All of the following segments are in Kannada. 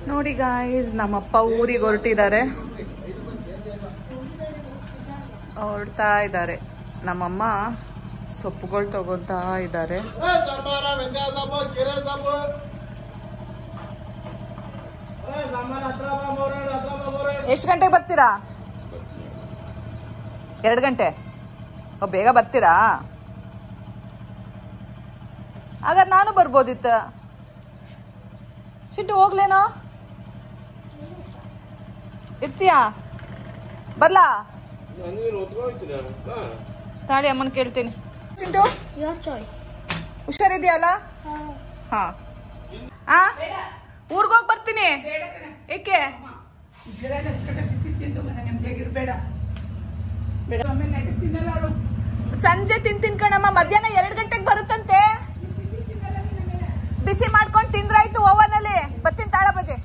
ನೋಡಿ ಗಾಯ್ಸ್ ನಮ್ಮಪ್ಪ ಊರಿಗೆ ಹೊರಟಿದ್ದಾರೆ ಹೊರಡ್ತಾ ಇದ್ದಾರೆ ನಮ್ಮಮ್ಮ ಸೊಪ್ಪುಗಳು ತಗೊಂತಾ ಇದ್ದಾರೆ ಸಾಂಬಾರ ಮೆಂತ್ಯ ಸೊಪ್ಪು ಕೀರೆ ಸೊಪ್ಪು ಸಾಂಬಾರ ಹತ್ರ ಬಾ ಮೂರಡು ಹತ್ರ ಬಾ ಮೂರಡು ಎಷ್ಟು ಗಂಟೆಗೆ ಬರ್ತೀರಾ ಎರಡು ಗಂಟೆ ಓ ಬೇಗ ಬರ್ತೀರಾ ಹಾಗಾದ್ರೆ ನಾನು ಬರ್ಬೋದಿತ್ತ ಚಿಂಟು ಹೋಗ್ಲೇನೋ ಇರ್ತೀಯಾ ಬರ್ಲಾ ತಾಳಿ ಅಮ್ಮನ ಕೇಳ್ತೀನಿ ಚಿಂಟು Your choice. ಹುಷಾರಿದ್ಯಲ್ಲ ಹಾ ಆ ಊರ್ಗೋಗ್ ಬರ್ತೀನಿ ಏಕೆ ಸಂಜೆ ತಿಂತೀನಿ ಕಣಮ್ಮ ಮಧ್ಯಾಹ್ನ ಎರಡ್ ಗಂಟೆಗೆ ಬರುತ್ತಂತೆ ಬಿಸಿ ಮಾಡ್ಕೊಂಡು ತಿಂದ್ರಾಯ್ತು ಓವನ್ ಅಲ್ಲಿ ಬರ್ತೀನಿ ತಾಳ ಬಜೆ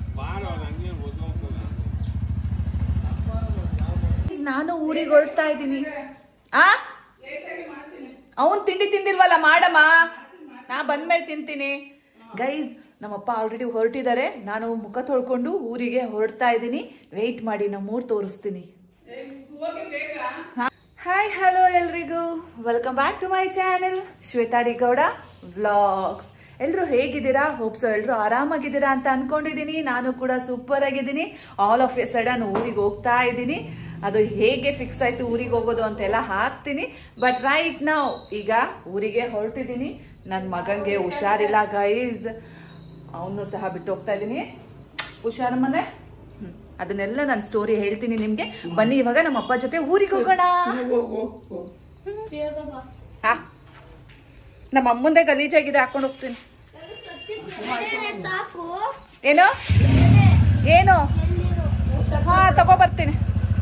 ನಾನು ಊರಿಗೆ ಹೊರಡ್ತಾ ಇದ್ದೀನಿ ಆ ಅವನ್ ತಿಂಡಿ ತಿಂದಿಲ್ವಲ್ಲ ಮಾಡಮ್ಮ ನಾ ಬಂದ್ಮೇಲೆ ತಿಂತೀನಿ ಗೈಸ್ ನಮ್ಮಪ್ಪ ಆಲ್ರೆಡಿ ಹೊರಟಿದ್ದಾರೆ ನಾನು ಮುಖ ತೊಳ್ಕೊಂಡು ಊರಿಗೆ ಹೊರಡ್ತಾ ಇದ್ದೀನಿ ವೆಯ್ಟ್ ಮಾಡಿ ನಮ್ಮೂರ್ ತೋರಿಸ್ತೀನಿ ಹಾಯ್ ಹಲೋ ಎಲ್ರಿಗೂ welcome back to my channel Shwetha D Gowda vlogs ಎಲ್ಲರೂ ಹೇಗಿದ್ದೀರಾ ಹೋಪ್ಸೋ ಎಲ್ಲರೂ ಆರಾಮಾಗಿದ್ದೀರಾ ಅಂತ ಅನ್ಕೊಂಡಿದ್ದೀನಿ ನಾನು ಕೂಡ ಸೂಪರ್ ಆಗಿದ್ದೀನಿ ಆಲ್ ಆಫ್ ಎ ಸಡನ್ ಊರಿಗೆ ಹೋಗ್ತಾ ಇದ್ದೀನಿ ಅದು ಹೇಗೆ ಫಿಕ್ಸ್ ಆಯ್ತು ಊರಿಗೆ ಹೋಗೋದು ಅಂತೆಲ್ಲ ಹಾಕ್ತೀನಿ ಬಟ್ ರೈಟ್ ನಾವು ಈಗ ಊರಿಗೆ ಹೊರಟಿದ್ದೀನಿ ನನ್ನ ಮಗಂಗೆ ಹುಷಾರಿಲ್ಲ ಗೈಸ್ ಅವನು ಸಹ ಬಿಟ್ಟು ಹೋಗ್ತಾ ಇದ್ದೀನಿ ಹುಷಾರ ಮನೆ ಹ್ಮ್. ಅದನ್ನೆಲ್ಲ ನಾನು ಸ್ಟೋರಿ ಹೇಳ್ತೀನಿ ನಿಮ್ಗೆ ಬನ್ನಿ ಇವಾಗ ನಮ್ಮ ಅಪ್ಪ ಜೊತೆ ಊರಿಗೆ ಹೋಗೋಣ ಬೇಗ ಬಾ ಹಾ ನಮ್ಮ ಅಮ್ಮಂದೇ ಗಲೀಜಾಗಿದೆ ಹಾಕೊಂಡು ಹೋಗ್ತೀನಿ ಎರಡು ಸಾಕು ಏನು ಏನು ಹಾ ತಗೋ ಬರ್ತೀನಿ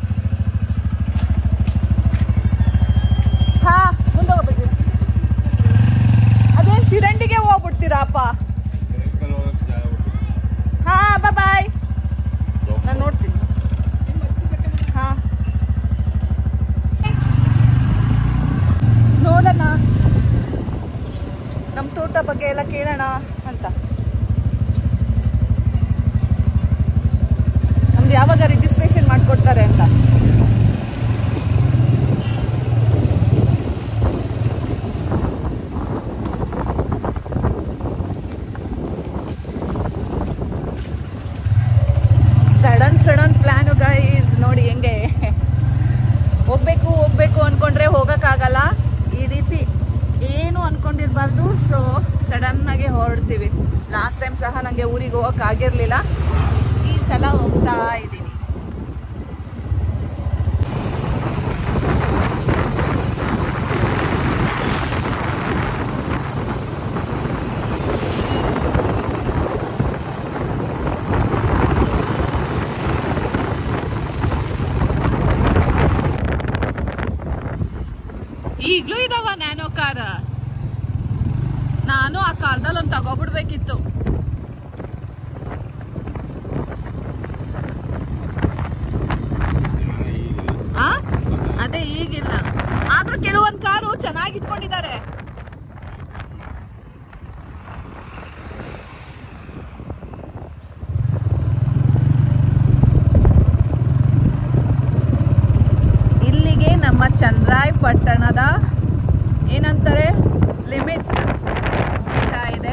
ಹಾ ಮುಂದೆ ಹೋಗ್ಬಿಡ್ತೀನಿ ಅದೇನ್ ಚಿರಂಡಿಗೆ ಹೋಗ್ಬಿಡ್ತೀರಾ ಅಪ್ಪ ಹಾ ಬಾಯ್ ನಾನು ನೋಡ್ತೀನಿ ಹಾ ನೋಡೋಣ ನಮ್ಮ ತೋಟ ಬಗ್ಗೆ ಎಲ್ಲ ಕೇಳೋಣ ಅಂತ ನಮ್ದು ಯಾವಾಗ ರಿಜಿಸ್ಟ್ರೇಷನ್ ಮಾಡ್ಕೊಡ್ತಾರೆ ಅಂತ ಸಡನ್ ಸಡನ್ ಪ್ಲಾನು ಗೈಸ್ ನೋಡಿ ಹೆಂಗೆ ಹೋಗ್ಬೇಕು ಹೋಗ್ಬೇಕು ಅನ್ಕೊಂಡ್ರೆ ಹೋಗಕ್ಕಾಗಲ್ಲ ಈ ರೀತಿ ಏನು ಅನ್ಕೊಂಡಿರ್ಬಾರ್ದು ಸೊ ಸಡನ್ ಆಗಿ ಹೊರಡ್ತೀವಿ ಲಾಸ್ಟ್ ಟೈಮ್ ಸಹ ನಂಗೆ ಊರಿಗೆ ಹೋಗಕ್ ಆಗಿರ್ಲಿಲ್ಲ ಈ ಸಲ ಹೋಗ್ತಾ ಇದ್ದೀನಿ ಈಗ್ಲೂ ಇದಾವ ನ್ಯಾನೋ ಕಾರ ನಾನು ಆ ಕಾಲದಲ್ಲಿ ಒಂದು ತಗೋಬಿಡ್ಬೇಕಿತ್ತು ಆ ಅದೇ ಈಗಿಲ್ಲ ಆದ್ರೂ ಕೆಲವೊಂದ್ ಕಾರು ಚೆನ್ನಾಗಿ ಇಟ್ಕೊಂಡಿದ್ದಾರೆ ಇಲ್ಲಿಗೆ ನಮ್ಮ ಚಂದ್ರಾಯ್ ಪಟ್ಟಣದ ಏನಂತಾರೆ ಲಿಮಿಟ್ಸ್ ಮುಗಿತಾ ಇದೆ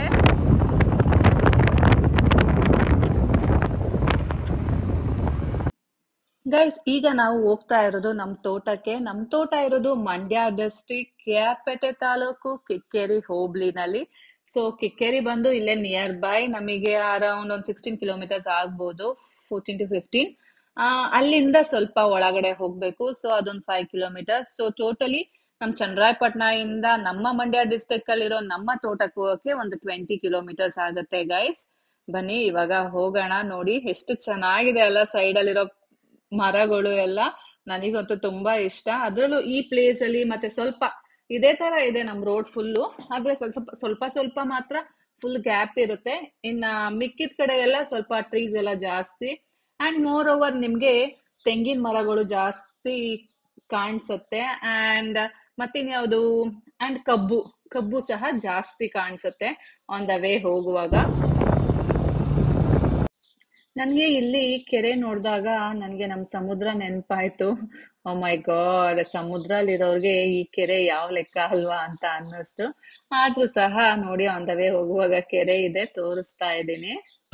ಗೈಸ್ ಈಗ ನಾವು ಹೋಗ್ತಾ ಇರೋದು ನಮ್ ತೋಟಕ್ಕೆ ನಮ್ ತೋಟ ಇರೋದು ಮಂಡ್ಯ ಡಿಸ್ಟಿಕ್ ಕೆಆರ್ಪೇಟೆ ತಾಲೂಕು ಕಿಕ್ಕೇರಿ ಹೋಬ್ಳಿನಲ್ಲಿ ಸೊ ಕಿಕ್ಕೇರಿ ಬಂದು ಇಲ್ಲೇ ನಿಯರ್ ಬೈ ನಮಗೆ ಅರೌಂಡ್ ಒಂದು ಸಿಕ್ಸ್ಟೀನ್ ಕಿಲೋಮೀಟರ್ಸ್ ಆಗ್ಬೋದು ಫೋರ್ಟೀನ್ ಟು ಫಿಫ್ಟೀನ್ ಅಲ್ಲಿಂದ ಸ್ವಲ್ಪ ಒಳಗಡೆ ಹೋಗ್ಬೇಕು ಸೊ ಅದೊಂದು ಫೈವ್ ಕಿಲೋಮೀಟರ್ಸ್ ಸೊ ಟೋಟಲಿ ನಮ್ ಚಂದ್ರಾಯಪಟ್ಟಣ ಇಂದ ನಮ್ಮ ಮಂಡ್ಯ ಡಿಸ್ಟಿಕ್ ಅಲ್ಲಿರೋ ನಮ್ಮ ತೋಟಕ್ಕೆ ಹೋಗಕ್ಕೆ ಒಂದು ಟ್ವೆಂಟಿ ಕಿಲೋಮೀಟರ್ಸ್ ಆಗುತ್ತೆ ಗೈಸ್ ಬನ್ನಿ ಇವಾಗ ಹೋಗೋಣ ನೋಡಿ ಎಷ್ಟು ಚೆನ್ನಾಗಿದೆ ಅಲ್ಲ ಸೈಡ್ ಅಲ್ಲಿರೋ ಮರಗಳು ಎಲ್ಲ ನನಗಂತೂ ತುಂಬಾ ಇಷ್ಟ ಅದ್ರಲ್ಲೂ ಈ ಪ್ಲೇಸ್ ಅಲ್ಲಿ ಮತ್ತೆ ಸ್ವಲ್ಪ ಇದೇ ತರ ಇದೆ ನಮ್ ರೋಡ್ ಫುಲ್ಲು ಆದ್ರೆ ಸ್ವಲ್ಪ ಸ್ವಲ್ಪ ಸ್ವಲ್ಪ ಮಾತ್ರ ಫುಲ್ ಗ್ಯಾಪ್ ಇರುತ್ತೆ ಇನ್ನ ಮಿಕ್ಕಿದ ಕಡೆ ಎಲ್ಲ ಸ್ವಲ್ಪ ಟ್ರೀಸ್ ಎಲ್ಲ ಜಾಸ್ತಿ ಅಂಡ್ ಮೋರ್ ಓವರ್ ನಿಮ್ಗೆ ತೆಂಗಿನ ಮರಗಳು ಜಾಸ್ತಿ ಕಾಣಿಸುತ್ತೆ ಅಂಡ್ ಮತ್ತಿನ್ಯಾವುದು ಅಂಡ್ ಕಬ್ಬು ಕಬ್ಬು ಸಹ ಜಾಸ್ತಿ ಕಾಣಿಸುತ್ತೆ ಆನ್ ದ ವೇ ಹೋಗುವಾಗ ನನ್ಗೆ ಇಲ್ಲಿ ಕೆರೆ ನೋಡಿದಾಗ ನನ್ಗೆ ನಮ್ ಸಮುದ್ರ ನೆನಪಾಯ್ತು ಓ ಮೈ ಗಾಡ್ ಸಮುದ್ರಲ್ಲಿರೋರ್ಗೆ ಈ ಕೆರೆ ಯಾವ ಲೆಕ್ಕ ಅಲ್ವಾ ಅಂತ ಅನ್ನಿಸ್ತು ಆದ್ರೂ ಸಹ ನೋಡಿ ಆನ್ ದ ವೇ ಹೋಗುವಾಗ ಕೆರೆ ಇದೆ ತೋರಿಸ್ತಾ ಇದ್ದೀನಿ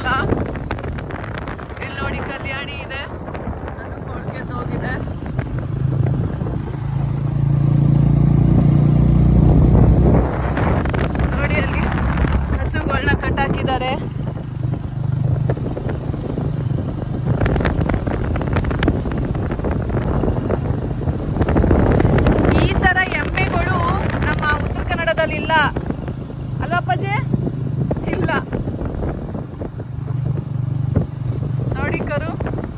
ಇಲ್ಲಿ ನೋಡಿ ಕಲ್ಯಾಣಿ ಇದೆ ಅದು ಕೊಳ್ಗೆದ್ದು ಹೋಗಿದೆ ನೋಡಿ ಅಲ್ಲಿ ಹಸುಗಳನ್ನ ಕಟ್ಟಾಕಿದ್ದಾರೆ ಈ ತರ ಎಮ್ಮೆಗಳು ನಮ್ಮ ಉತ್ತರ ಕನ್ನಡದಲ್ಲಿ ಇಲ್ಲ ಅಲ್ವಾ ಅಪ್ಪಾಜಿ ಇಲ್ಲ ನೋಡಿ ಕರು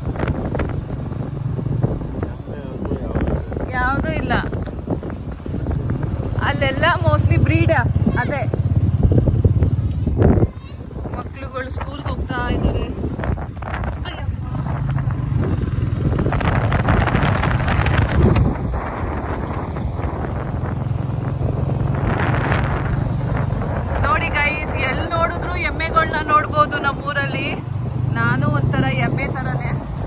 ಯಾವುದೂ ಇಲ್ಲ ಅಲ್ಲೆಲ್ಲ ಮೋಸ್ಟ್ಲಿ ಬ್ರೀಡ್ ಅದೇ ಮಕ್ಳುಗಳು ಸ್ಕೂಲ್ಗೆ ಹೋಗ್ತಾ ಇದ್ದಾರೆ ನೋಡಿ ಗೈಸ್ ಎಲ್ಲಿ ನೋಡಿದ್ರು ಎಮ್ಮೆಗಳನ್ನ ನೋಡ್ಬೋದು ನಮ್ಮೂರಲ್ಲಿ ನಾನು ಒಂಥರ ಎಮ್ಮೆ ತರನೇ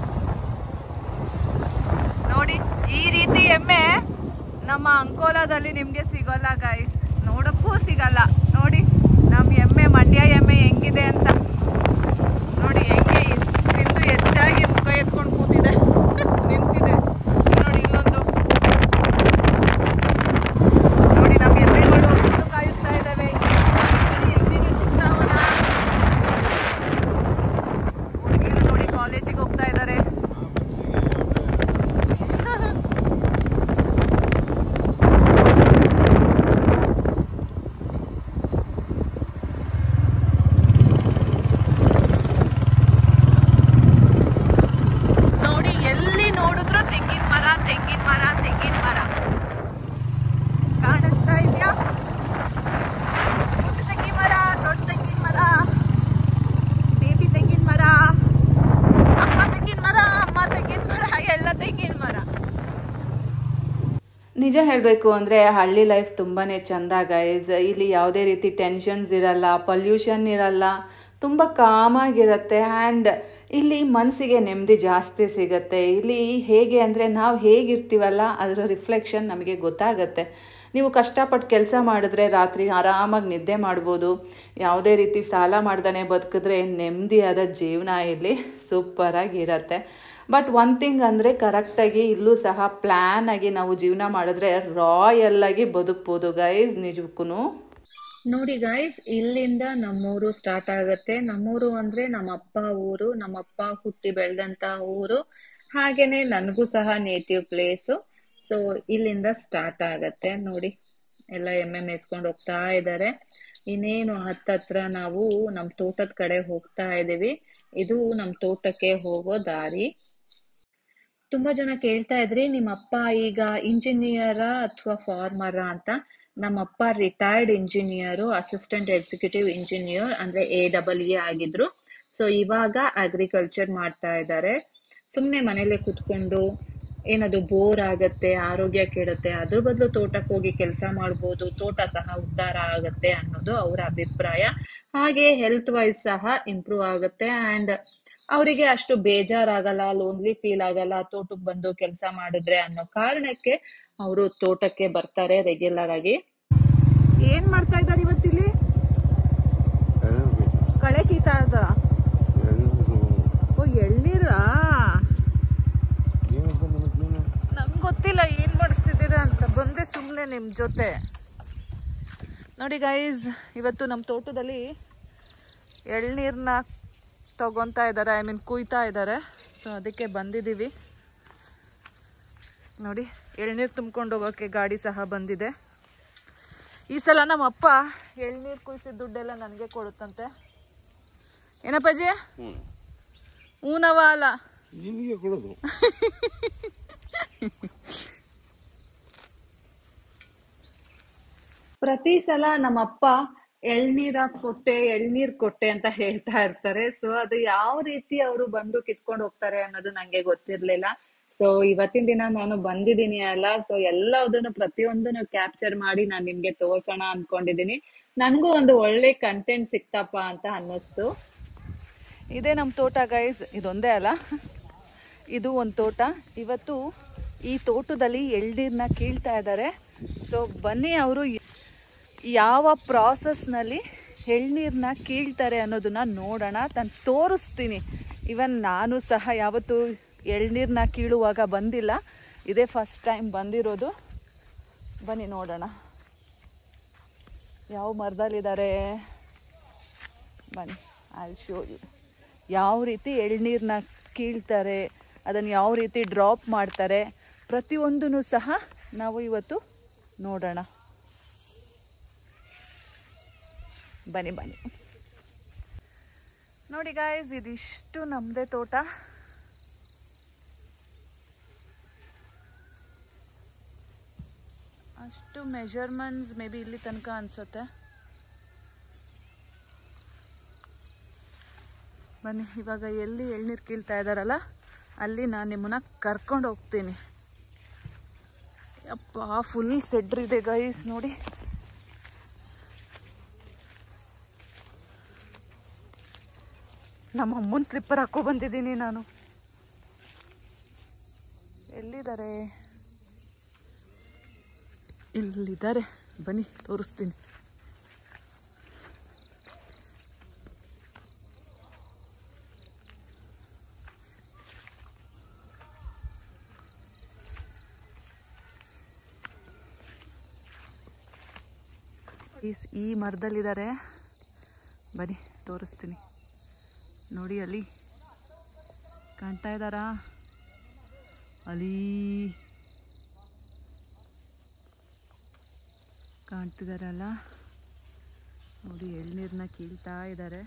ನೋಡಿ ಈ ರೀತಿ ಎಮ್ಮೆ ನಮ್ಮ ಅಂಕೋಲಾದಲ್ಲಿ ನಿಮ್ಗೆ ಸಿಗೋಲ್ಲ ಗೈಸ್ ನೋಡಕ್ಕೂ ಸಿಗಲ್ಲ ನೋಡಿ ನಮ್ಮ ಎಮ್ಮೆ ಮಂಡ್ಯ ಎಮ್ಮೆ ಹೆಂಗಿದೆ ಅಂತ ನೋಡಿ ಹೆಂಗೆ ತಿಂದು ಹೆಚ್ಚಾಗಿ ಮುಖ ಎತ್ಕೊಂಡು ಕೂತಿದೆ ನಿಂತಿದೆ ನೋಡಿ ಇಲ್ಲೊಂದು ನೋಡಿ ನಮ್ಮ ಎಮ್ಮೆಗಳು ಬಿಸಿಲು ಕಾಯಿಸ್ತಾ ಇದ್ದಾವೆ ಬರೀ ಎಮ್ಮೆಗೆ ಸಿಗ್ತಾವಲ್ಲ ಹುಡುಗಿರು ನೋಡಿ ಕಾಲೇಜಿಗೆ ಹೋಗ್ತಾ ಇದ್ದಾರೆ ನೋಡಿ ಎಲ್ಲಿ ನೋಡಿದ್ರು ತೆಂಗಿನ ಮರ ತೆಂಗಿನ ಮರ ತೆಂಗಿನ ಮರ ಕಾಣಿಸ್ತಾ ಇದೆಯಾ ಪುಟ್ಟ ತೆಂಗಿನ ಮರ ದೊಡ್ಡ ತೆಂಗಿನ ಮರ ಬೇಬಿ ತೆಂಗಿನ ಮರ ಅಪ್ಪ ತೆಂಗಿನ ಮರ ಅಮ್ಮ ತೆಂಗಿನ ಮರ ಎಲ್ಲ ತೆಂಗಿನ ಮರ ನಿಜ ಹೇಳಬೇಕು ಅಂದರೆ ಹಳ್ಳಿ ಲೈಫ್ ತುಂಬಾ ಚೆಂದ ಗೈಸ್ ಇಲ್ಲಿ ಯಾವುದೇ ರೀತಿ ಟೆನ್ಷನ್ಸ್ ಇರಲ್ಲ ಪೊಲ್ಯೂಷನ್ ಇರಲ್ಲ ತುಂಬ ಕಾಮಾಗಿರುತ್ತೆ ಆ್ಯಂಡ್ ಇಲ್ಲಿ ಮನಸ್ಸಿಗೆ ನೆಮ್ಮದಿ ಜಾಸ್ತಿ ಸಿಗುತ್ತೆ ಇಲ್ಲಿ ಹೇಗೆ ಅಂದರೆ ನಾವು ಹೇಗಿರ್ತೀವಲ್ಲ ಅದರ ರಿಫ್ಲೆಕ್ಷನ್ ನಮಗೆ ಗೊತ್ತಾಗತ್ತೆ ನೀವು ಕಷ್ಟಪಟ್ಟು ಕೆಲಸ ಮಾಡಿದ್ರೆ ರಾತ್ರಿ ಆರಾಮಾಗಿ ನಿದ್ದೆ ಮಾಡ್ಬೋದು ಯಾವುದೇ ರೀತಿ ಸಾಲ ಮಾಡ್ದೇ ಬದುಕಿದ್ರೆ ನೆಮ್ಮದಿಯಾದ ಜೀವನ ಇಲ್ಲಿ ಸೂಪರಾಗಿರತ್ತೆ ಬಟ್ ಒನ್ ಥಿಂಗ್ ಅಂದರೆ ಕರೆಕ್ಟಾಗಿ ಇಲ್ಲೂ ಸಹ ಪ್ಲ್ಯಾನ್ ಆಗಿ ನಾವು ಜೀವನ ಮಾಡಿದ್ರೆ ರಾಯಲ್ ಆಗಿ ಬದುಕ್ಬೋದು ಗೈಸ್ ನಿಜಕ್ಕೂ ನೋಡಿ ಗಾಯ್ಸ್ ಇಲ್ಲಿಂದ ನಮ್ಮೂರು ಸ್ಟಾರ್ಟ್ ಆಗತ್ತೆ ನಮ್ಮೂರು ಅಂದ್ರೆ ನಮ್ಮಪ್ಪ ಊರು ನಮ್ಮಪ್ಪ ಹುಟ್ಟಿ ಬೆಳೆದಂತ ಊರು ಹಾಗೇನೆ ನನಗೂ ಸಹ ನೇಟಿವ್ ಪ್ಲೇಸ್ ಸೊ ಇಲ್ಲಿಂದ ಸ್ಟಾರ್ಟ್ ಆಗತ್ತೆ ನೋಡಿ ಎಲ್ಲ ಎಮ್ಮೆ ಮೇಯಿಸ್ಕೊಂಡು ಹೋಗ್ತಾ ಇದ್ದಾರೆ ಇನ್ನೇನು ಹತ್ತತ್ರ ನಾವು ನಮ್ ತೋಟದ ಕಡೆ ಹೋಗ್ತಾ ಇದೀವಿ ಇದು ನಮ್ ತೋಟಕ್ಕೆ ಹೋಗೋ ದಾರಿ ತುಂಬಾ ಜನ ಕೇಳ್ತಾ ಇದ್ರಿ ನಿಮ್ಮ ಅಪ್ಪ ಈಗ ಇಂಜಿನಿಯರ ಅಥವಾ ಫಾರ್ಮರ ಅಂತ ನಮ್ಮಪ್ಪ retired engineer assistant executive engineer ಅಂದ್ರೆ ಎ ಡಬಲ್ ಇ ಆಗಿದ್ರು ಸೊ ಇವಾಗ ಅಗ್ರಿಕಲ್ಚರ್ ಮಾಡ್ತಾ ಇದ್ದಾರೆ ಸುಮ್ನೆ ಮನೇಲೆ ಕುತ್ಕೊಂಡು ಏನದು ಬೋರ್ ಆಗತ್ತೆ ಆರೋಗ್ಯ ಕೆಡುತ್ತೆ ಅದ್ರ ಬದಲು ತೋಟಕ್ಕೆ ಹೋಗಿ ಕೆಲಸ ಮಾಡ್ಬೋದು ತೋಟ ಸಹ ಉದ್ಧಾರ ಆಗತ್ತೆ ಅನ್ನೋದು ಅವರ ಅಭಿಪ್ರಾಯ ಹಾಗೆ ಹೆಲ್ತ್ ವೈಸ್ ಸಹ ಇಂಪ್ರೂವ್ ಆಗುತ್ತೆ ಅಂಡ್ ಅವರಿಗೆ ಅಷ್ಟು ಬೇಜಾರಾಗಲ್ಲ ಲೋನ್ಲಿ ಫೀಲ್ ಆಗಲ್ಲ ತೋಟಕ್ಕೆ ಬಂದು ಕೆಲಸ ಮಾಡಿದ್ರೆ ಅನ್ನೋ ಕಾರಣಕ್ಕೆ ಅವರು ತೋಟಕ್ಕೆ ಬರ್ತಾರೆ ರೆಗ್ಯುಲರ್ ಆಗಿ ಏನ್ ಮಾಡ್ತಾ ಇದ್ದಾರೆ ಇವತ್ತಿಲ್ಲಿ ಕಳೆ ಕೀತಾ ಇದ್ದಾರ ಓ ಎಳ್ನೀರಾ ನಮ್ಗೆ ಗೊತ್ತಿಲ್ಲ ಏನ್ ಮಾಡಿಸ್ತಿದ್ದೀರಾ ಅಂತ ಬಂದೆ ಸುಮ್ಮನೆ ನಿಮ್ಮ ಜೊತೆ ನೋಡಿ ಗೈಸ್ ಇವತ್ತು ನಮ್ಮ ತೋಟದಲ್ಲಿ ಎಳ್ನೀರನ್ನ ತಗೊತಾ ಇದ್ದಾರೆ ಐ ಮೀನ್ ಕುಯ್ತಾ ಇದ್ದಾರೆ ಸೊ ಅದಕ್ಕೆ ಬಂದಿದ್ದೀವಿ ನೋಡಿ ಎಳ್ನೀರು ತುಂಬ್ಕೊಂಡು ಹೋಗೋಕ್ಕೆ ಗಾಡಿ ಸಹ ಬಂದಿದೆ ಈ ಸಲ ನಮ್ಮ ಅಪ್ಪ ಎಳ್ನೀರು ಕುಯ್ಸಿದ ದುಡ್ಡೆಲ್ಲ ನನಗೆ ಕೊಡುತ್ತಂತೆ ಏನಪ್ಪಾಜಿ ಹೂನವ ಅಲ್ಲ ನಿಮಗೆ ಕೊಡೋದು ಪ್ರತಿ ಸಲ ನಮ್ಮಪ್ಪ ಎಳ್ನೀರ ಕೊಟ್ಟೆ ಎಳ್ನೀರ್ ಕೊಟ್ಟೆ ಅಂತ ಹೇಳ್ತಾ ಇರ್ತಾರೆ ಸೊ ಅದು ಯಾವ ರೀತಿ ಅವರು ಬಂದು ಕಿತ್ಕೊಂಡು ಹೋಗ್ತಾರೆ ಅನ್ನೋದು ನಂಗೆ ಗೊತ್ತಿರ್ಲಿಲ್ಲ ಸೊ ಇವತ್ತಿನ ದಿನ ನಾನು ಬಂದಿದ್ದೀನಿ ಅಲ್ಲ ಸೊ ಎಲ್ಲದನ್ನು ಪ್ರತಿಯೊಂದನ್ನು ಕ್ಯಾಪ್ಚರ್ ಮಾಡಿ ನಾನು ನಿಮ್ಗೆ ತೋರ್ಸೋಣ ಅನ್ಕೊಂಡಿದೀನಿ ನನ್ಗೂ ಒಂದು ಒಳ್ಳೆ ಕಂಟೆಂಟ್ ಸಿಕ್ತಪ್ಪ ಅಂತ ಅನ್ನಿಸ್ತು ಇದೇ ನಮ್ಮ ತೋಟ ಗೈಸ್ ಇದೊಂದೇ ಅಲ್ಲ ಇದು ಒಂದು ತೋಟ ಇವತ್ತು ಈ ತೋಟದಲ್ಲಿ ಎಳ್ನೀರನ್ನ ಕೀಳ್ತಾ ಇದ್ದಾರೆ ಸೊ ಬನ್ನಿ ಅವರು ಯಾವ ಪ್ರಾಸೆಸ್ನಲ್ಲಿ ಎಳ್ನೀರನ್ನ ಕೀಳ್ತಾರೆ ಅನ್ನೋದನ್ನ ನೋಡೋಣ ನಾನು ತೋರಿಸ್ತೀನಿ ಇವನ್ ನಾನು ಸಹ ಯಾವತ್ತೂ ಎಳ್ನೀರನ್ನ ಕೀಳುವಾಗ ಬಂದಿಲ್ಲ ಇದೇ ಫಸ್ಟ್ ಟೈಮ್ ಬಂದಿರೋದು ಬನ್ನಿ ನೋಡೋಣ ಯಾವ ಮರದಲ್ಲಿದ್ದಾರೆ ಬನ್ನಿ ಐ ಶೋ ಯು ಯಾವ ರೀತಿ ಎಳ್ನೀರನ್ನ ಕೀಳ್ತಾರೆ ಅದನ್ನು ಯಾವ ರೀತಿ ಡ್ರಾಪ್ ಮಾಡ್ತಾರೆ ಪ್ರತಿಯೊಂದೂ ಸಹ ನಾವು ಇವತ್ತು ನೋಡೋಣ ಬನ್ನಿ ಬನ್ನಿ ನೋಡಿ ಗಾಯ್ಸ್ ಇದಿಷ್ಟು ನಮ್ಮದೇ ತೋಟ ಅಷ್ಟು ಮೆಷರ್ಮೆಂಟ್ಸ್ ಮೇ ಬಿ ಇಲ್ಲಿ ತನಕ ಅನ್ಸುತ್ತೆ ಬನ್ನಿ ಇವಾಗ ಎಲ್ಲಿ ಎಳ್ನೀರು ಕೀಳ್ತಾ ಇದ್ದಾರಲ್ಲ ಅಲ್ಲಿ ನಾನು ನಿಮ್ಮನ್ನ ಕರ್ಕೊಂಡು ಹೋಗ್ತೀನಿ ಅಪ್ಪ ಫುಲ್ ಸೆಡ್ರಿದೆ ಗೈಸ್ ನೋಡಿ ನಮ್ಮ ಅಮ್ಮನ ಸ್ಲಿಪ್ಪರ್ ಹಾಕೋ ಬಂದಿದ್ದೀನಿ ನಾನು ಎಲ್ಲಿದ್ದಾರೆ ಇಲ್ಲಿದ್ದಾರೆ ಬನ್ನಿ ತೋರಿಸ್ತೀನಿ ಈ ಸ್- ಈ ಮರದಲ್ಲಿದ್ದಾರೆ ಬನ್ನಿ ತೋರಿಸ್ತೀನಿ ನೋಡಿ ಅಲ್ಲಿ ಕಾಣ್ತಾ ಇದ್ದಾರಾ ಅಲ್ಲಿ ಕಾಣ್ತಿದಾರಲ್ಲ ನೋಡಿ ಎಳ್ನೀರನ್ನ ಕೀಳ್ತಾ ಇದ್ದಾರೆ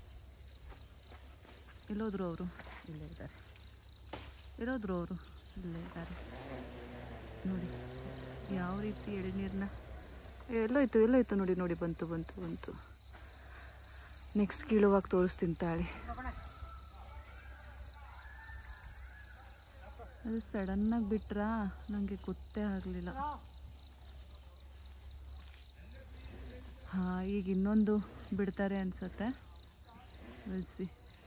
ಎಲ್ಲೋದ್ರು ಅವರು ಇಲ್ಲೇ ಇದ್ದಾರೆ ಎಲ್ಲೋದ್ರು ಅವರು ಇಲ್ಲೇ ಇದ್ದಾರೆ ನೋಡಿ ಯಾವ ರೀತಿ ಎಳ್ನೀರನ್ನ ಎಲ್ಲೋಯ್ತು ಎಲ್ಲೋಯ್ತು ನೋಡಿ ನೋಡಿ ಬಂತು ಬಂತು ಬಂತು ನೆಕ್ಸ್ಟ್ ಕೀಳುವಾಗ ತೋರಿಸ್ತೀನಿ ತಾಳಿ ಅದು ಸಡನ್ನಾಗಿ ಬಿಟ್ರಾ ನನಗೆ ಗೊತ್ತೇ ಆಗಲಿಲ್ಲ ಹಾಂ ಈಗ ಇನ್ನೊಂದು ಬಿಡ್ತಾರೆ ಅನ್ಸತ್ತೆ ಬೆಳೆಸಿ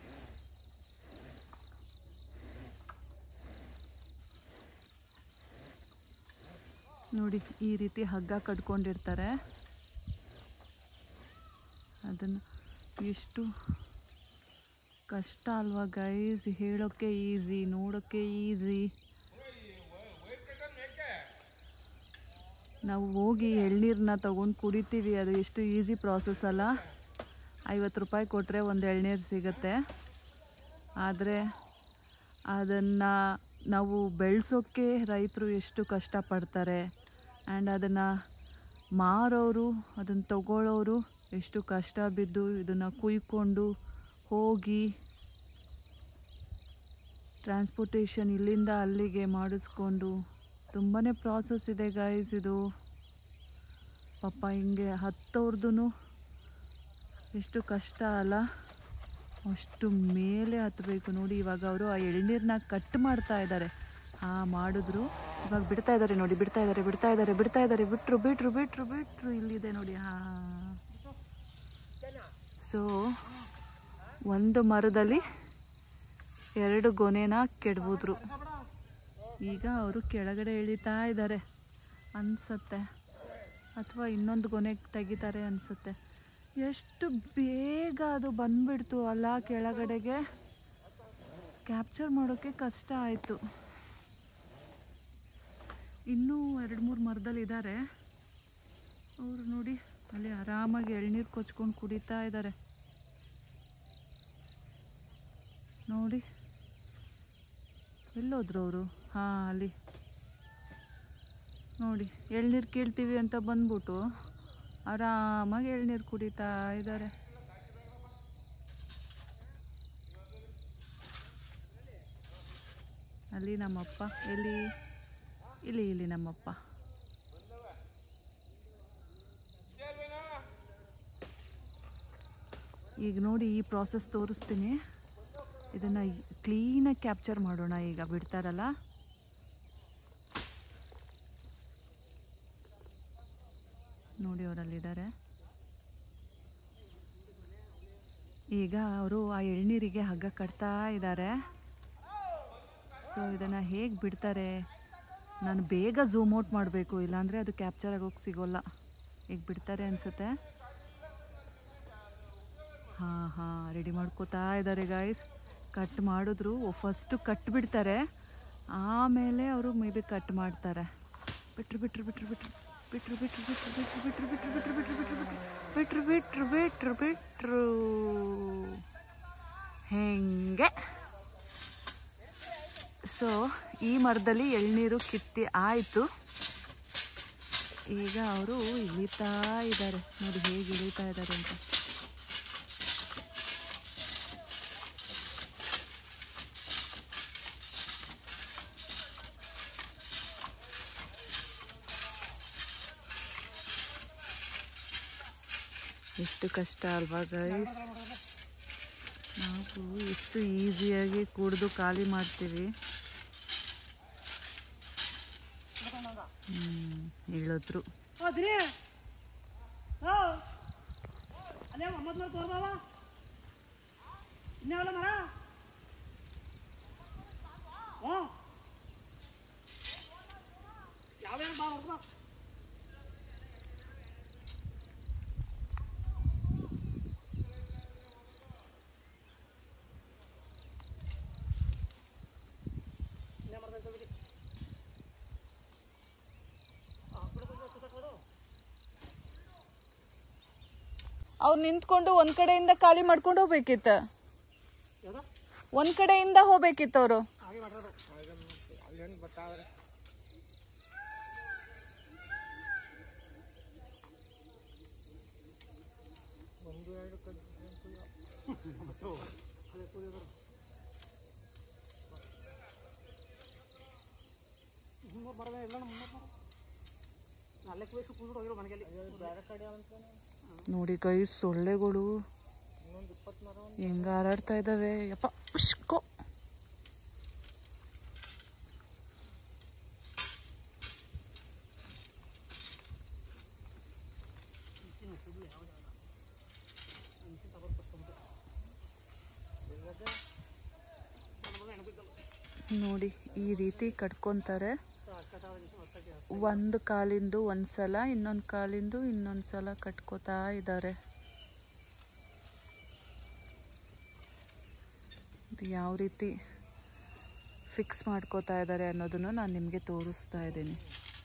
ನೋಡಿ ಈ ರೀತಿ ಹಗ್ಗ ಕಟ್ಕೊಂಡಿರ್ತಾರೆ ಅದನ್ನು ಎಷ್ಟು ಕಷ್ಟ ಅಲ್ವಾ ಗೈಸ್ ಹೇಳೋಕ್ಕೆ ಈಸಿ ನೋಡೋಕ್ಕೆ ಈಸಿ ನಾವು ಹೋಗಿ ಎಳ್ನೀರನ್ನ ತಗೊಂಡು ಕುಡಿತೀವಿ ಅದು ಎಷ್ಟು ಈಸಿ ಪ್ರಾಸೆಸ್ ಅಲ್ಲ ಐವತ್ತು ರೂಪಾಯಿ ಕೊಟ್ಟರೆ ಒಂದು ಎಳ್ನೀರು ಸಿಗುತ್ತೆ ಆದರೆ ಅದನ್ನು ನಾವು ಬೆಳೆಸೋಕ್ಕೆ ರೈತರು ಎಷ್ಟು ಕಷ್ಟಪಡ್ತಾರೆ ಆ್ಯಂಡ್ ಅದನ್ನು ಮಾರೋರು ಅದನ್ನು ತಗೊಳ್ಳೋರು ಎಷ್ಟು ಕಷ್ಟ ಬಿದ್ದು ಇದನ್ನು ಕುಯ್ಕೊಂಡು ಹೋಗಿ ಟ್ರಾನ್ಸ್ಪೋರ್ಟೇಷನ್ ಇಲ್ಲಿಂದ ಅಲ್ಲಿಗೆ ಮಾಡಿಸ್ಕೊಂಡು ತುಂಬಾ ಪ್ರಾಸೆಸ್ ಇದೆ ಗೈಸ್ ಇದು ಪಾಪ ಹಿಂಗೆ ಹತ್ತೋರ್ದು ಎಷ್ಟು ಕಷ್ಟ ಅಲ್ಲ ಅಷ್ಟು ಮೇಲೆ ಹತ್ತಬೇಕು ನೋಡಿ ಇವಾಗ ಅವರು ಆ ಎಳ್ನೀರನ್ನ ಕಟ್ ಮಾಡ್ತಾ ಇದ್ದಾರೆ ಹಾಂ ಮಾಡಿದ್ರು ಇವಾಗ ಬಿಡ್ತಾ ಇದ್ದಾರೆ ನೋಡಿ ಬಿಡ್ತಾ ಇದ್ದಾರೆ ಬಿಡ್ತಾ ಇದ್ದಾರೆ ಬಿಡ್ತಾ ಇದ್ದಾರೆ ಬಿಟ್ರು ಬಿಟ್ರು ಬಿಟ್ರು ಬಿಟ್ರು ಇಲ್ಲಿದೆ ನೋಡಿ ಹಾಂ ಸೊ ಒಂದು ಮರದಲ್ಲಿ ಎರಡು ಗೊನೆನ ಕೆಡವುದ್ರು ಈಗ ಅವರು ಕೆಳಗಡೆ ಇಳಿತಾ ಇದ್ದಾರೆ ಅನ್ಸತ್ತೆ ಅಥವಾ ಇನ್ನೊಂದು ಗೊನೆ ತೆಗಿತಾರೆ ಅನ್ಸುತ್ತೆ ಎಷ್ಟು ಬೇಗ ಅದು ಬಂದ್ಬಿಡ್ತು ಅಲ್ಲ ಕೆಳಗಡೆಗೆ ಕ್ಯಾಪ್ಚರ್ ಮಾಡೋಕ್ಕೆ ಕಷ್ಟ ಆಯಿತು ಇನ್ನೂ ಎರಡು ಮೂರು ಮರದಲ್ಲಿ ಇದ್ದಾರೆ ಅವರು ನೋಡಿ ಅಲ್ಲಿ ಆರಾಮಾಗಿ ಎಳ್ನೀರು ಕೊಚ್ಕೊಂಡು ಕುಡಿತಾ ಇದ್ದಾರೆ ನೋಡಿ ಎಲ್ಲೋದ್ರು ಅವರು ಹಾಂ ಅಲ್ಲಿ ನೋಡಿ ಎಳ್ನೀರು ಕೇಳ್ತೀವಿ ಅಂತ ಬಂದ್ಬಿಟ್ಟು ಆರಾಮಾಗಿ ಎಳ್ನೀರು ಕುಡಿತಾ ಇದ್ದಾರೆ ಅಲ್ಲಿ ನಮ್ಮಪ್ಪ ಎಲ್ಲಿ ಇಲ್ಲಿ ಇಲ್ಲಿ ನಮ್ಮಪ್ಪ ಈಗ ನೋಡಿ ಈ ಪ್ರಾಸೆಸ್ ತೋರಿಸ್ತೀನಿ ಇದನ್ನು ಕ್ಲೀನಾಗಿ ಕ್ಯಾಪ್ಚರ್ ಮಾಡೋಣ ಈಗ ಬಿಡ್ತಾರಲ್ಲ ನೋಡಿ ಅವರಲ್ಲಿದ್ದಾರೆ ಈಗ ಅವರು ಆ ಎಳ್ನೀರಿಗೆ ಹಗ್ಗ ಕಟ್ತಾ ಇದ್ದಾರೆ ಸೊ ಇದನ್ನು ಹೇಗೆ ಬಿಡ್ತಾರೆ ನಾನು ಬೇಗ ಝೂಮ್ ಔಟ್ ಮಾಡಬೇಕು ಇಲ್ಲಾಂದರೆ ಅದು ಕ್ಯಾಪ್ಚರ್ ಆಗೋಕೆ ಸಿಗೋಲ್ಲ ಈಗ ಬಿಡ್ತಾರೆ ಅನಿಸುತ್ತೆ ಹಾಂ ಹಾಂ ರೆಡಿ ಮಾಡ್ಕೋತಾ ಇದ್ದಾರೆ ಗಾಯ್ಸ್ ಕಟ್ ಮಾಡಿದ್ರು ಫಸ್ಟು ಕಟ್ ಬಿಡ್ತಾರೆ ಆಮೇಲೆ ಅವರು ಮೇ ಬಿ ಕಟ್ ಮಾಡ್ತಾರೆ ಬಿಟ್ರು ಬಿಟ್ರು ಬಿಟ್ರು ಬಿಟ್ರು ಬಿಟ್ರು ಬಿಟ್ರು ಬಿಟ್ರು ಬಿಟ್ರು ಬಿಟ್ರು ಬಿಟ್ರು ಬಿಟ್ರು ಬಿಟ್ರು ಬಿಟ್ರು ಬಿಟ್ರು ಬಿಟ್ರು ಬಿಟ್ರು ಬಿಟ್ರು ಹೆಂಗೆ ಸೊ ಈ ಮರದಲ್ಲಿ ಎಳ್ನೀರು ಕಿತ್ತಿ ಆಯಿತು ಈಗ ಅವರು ಇಳಿತಾ ಇದ್ದಾರೆ ನೋಡಿ ಹೇಗೆ ಇಳಿತಾ ಇದ್ದಾರೆ ಅಂತ ಎಷ್ಟು ಕಷ್ಟ ಅಲ್ವಾ ಗೈಸ್ ನಾವು ಎಷ್ಟು ಈಸಿಯಾಗಿ ಕುಡಿದು ಖಾಲಿ ಮಾಡ್ತೀವಿ ಹ್ಮ್, ಹೇಳಿದ್ರು ಅಲ್ಲೇ ಒಂಬತ್ತು ನೂರು ತೋರ್ಬಾವ ಇನ್ನೇ ಮರ ಹ್ಞೂ ಯಾವ್ಯಾವ ಬಾ ಹೊರ್ಕೊ ಬಾ ಇನ್ನೇ ಮರದ ತಗೋರಿ ಅವ್ರು ನಿಂತ್ಕೊಂಡು ಒಂದ್ ಕಡೆಯಿಂದ ಖಾಲಿ ಮಾಡ್ಕೊಂಡು ಹೋಗ್ಬೇಕಿತ್ತ ಯಾವ್ದು ಒಂದ್ ಕಡೆಯಿಂದ ಹೋಗ್ಬೇಕಿತ್ತು ಅವರು ಹಾಗೆ ಮಾಡೋದು ಅಲ್ಲೇನು ಗೊತ್ತಾದ್ರೆ ಒಂದು ಎರಡು ಮುನ್ನೂರು ಬರದೆ ಇಲ್ಲ ಮುನ್ನೂರು ಬರ ನಾಲ್ಕು ವಯಸ್ಸು ಕುಂದ್ರು ಹೋಗಿರೋ ಮನೆಯಲ್ಲಿ ಬೇರೆ ಕಡೆ ಅಂತ ನೋಡಿ ಕೈ ಸೊಳ್ಳೆಗಳು ಇನ್ನೊಂದು ಇಪ್ಪತ್ತು ಮರ ಹೆಂಗ ಹಾರಾಡ್ತಾ ಇದಾವೆ ಯಪ್ಪ ಉಷ್ಕೋ ನೋಡಿ ಈ ರೀತಿ ಕಟ್ಕೊಂತಾರೆ ಒಂದು ಕಾಲಿಂದು ಒಂದ್ಸಲ ಇನ್ನೊಂದು ಕಾಲಿಂದು ಇನ್ನೊಂದು ಸಲ ಕಟ್ಕೋತಾ ಇದ್ದಾರೆ ಇದು ಯಾವ ರೀತಿ ಫಿಕ್ಸ್ ಮಾಡ್ಕೋತಾ ಇದ್ದಾರೆ ಅನ್ನೋದನ್ನು ನಾನು ನಿಮಗೆ ತೋರಿಸ್ತಾ ಇದ್ದೀನಿ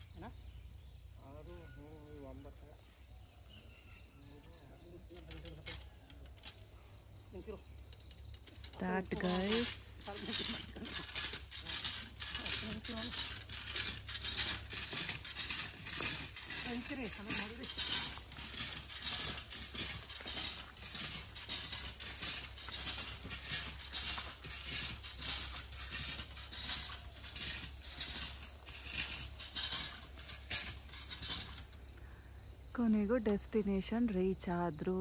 ಸ್ಟಾರ್ಟ್ ಗೈಸ್ ಕೊನೆಗೂ ಡೆಸ್ಟಿನೇಷನ್ ರೀಚ್ ಆದ್ರು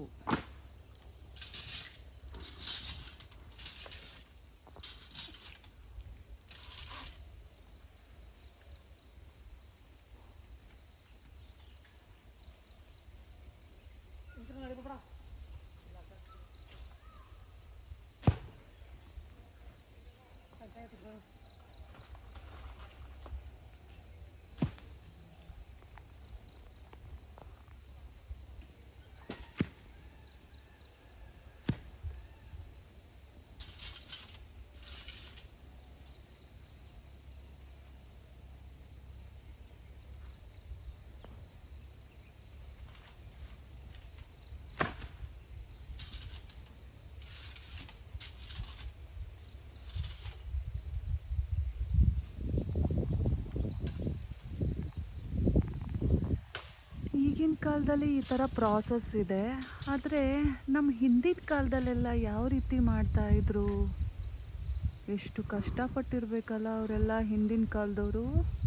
ಈಗಿನ ಕಾಲದಲ್ಲಿ ಈ ಥರ ಪ್ರಾಸೆಸ್ ಇದೆ ಆದರೆ ನಮ್ಮ ಹಿಂದಿನ ಕಾಲದಲ್ಲೆಲ್ಲ ಯಾವ ರೀತಿ ಮಾಡ್ತಾ ಇದ್ರು ಎಷ್ಟು ಕಷ್ಟಪಟ್ಟಿರ್ಬೇಕಲ್ಲ ಅವರೆಲ್ಲ ಹಿಂದಿನ ಕಾಲದವರು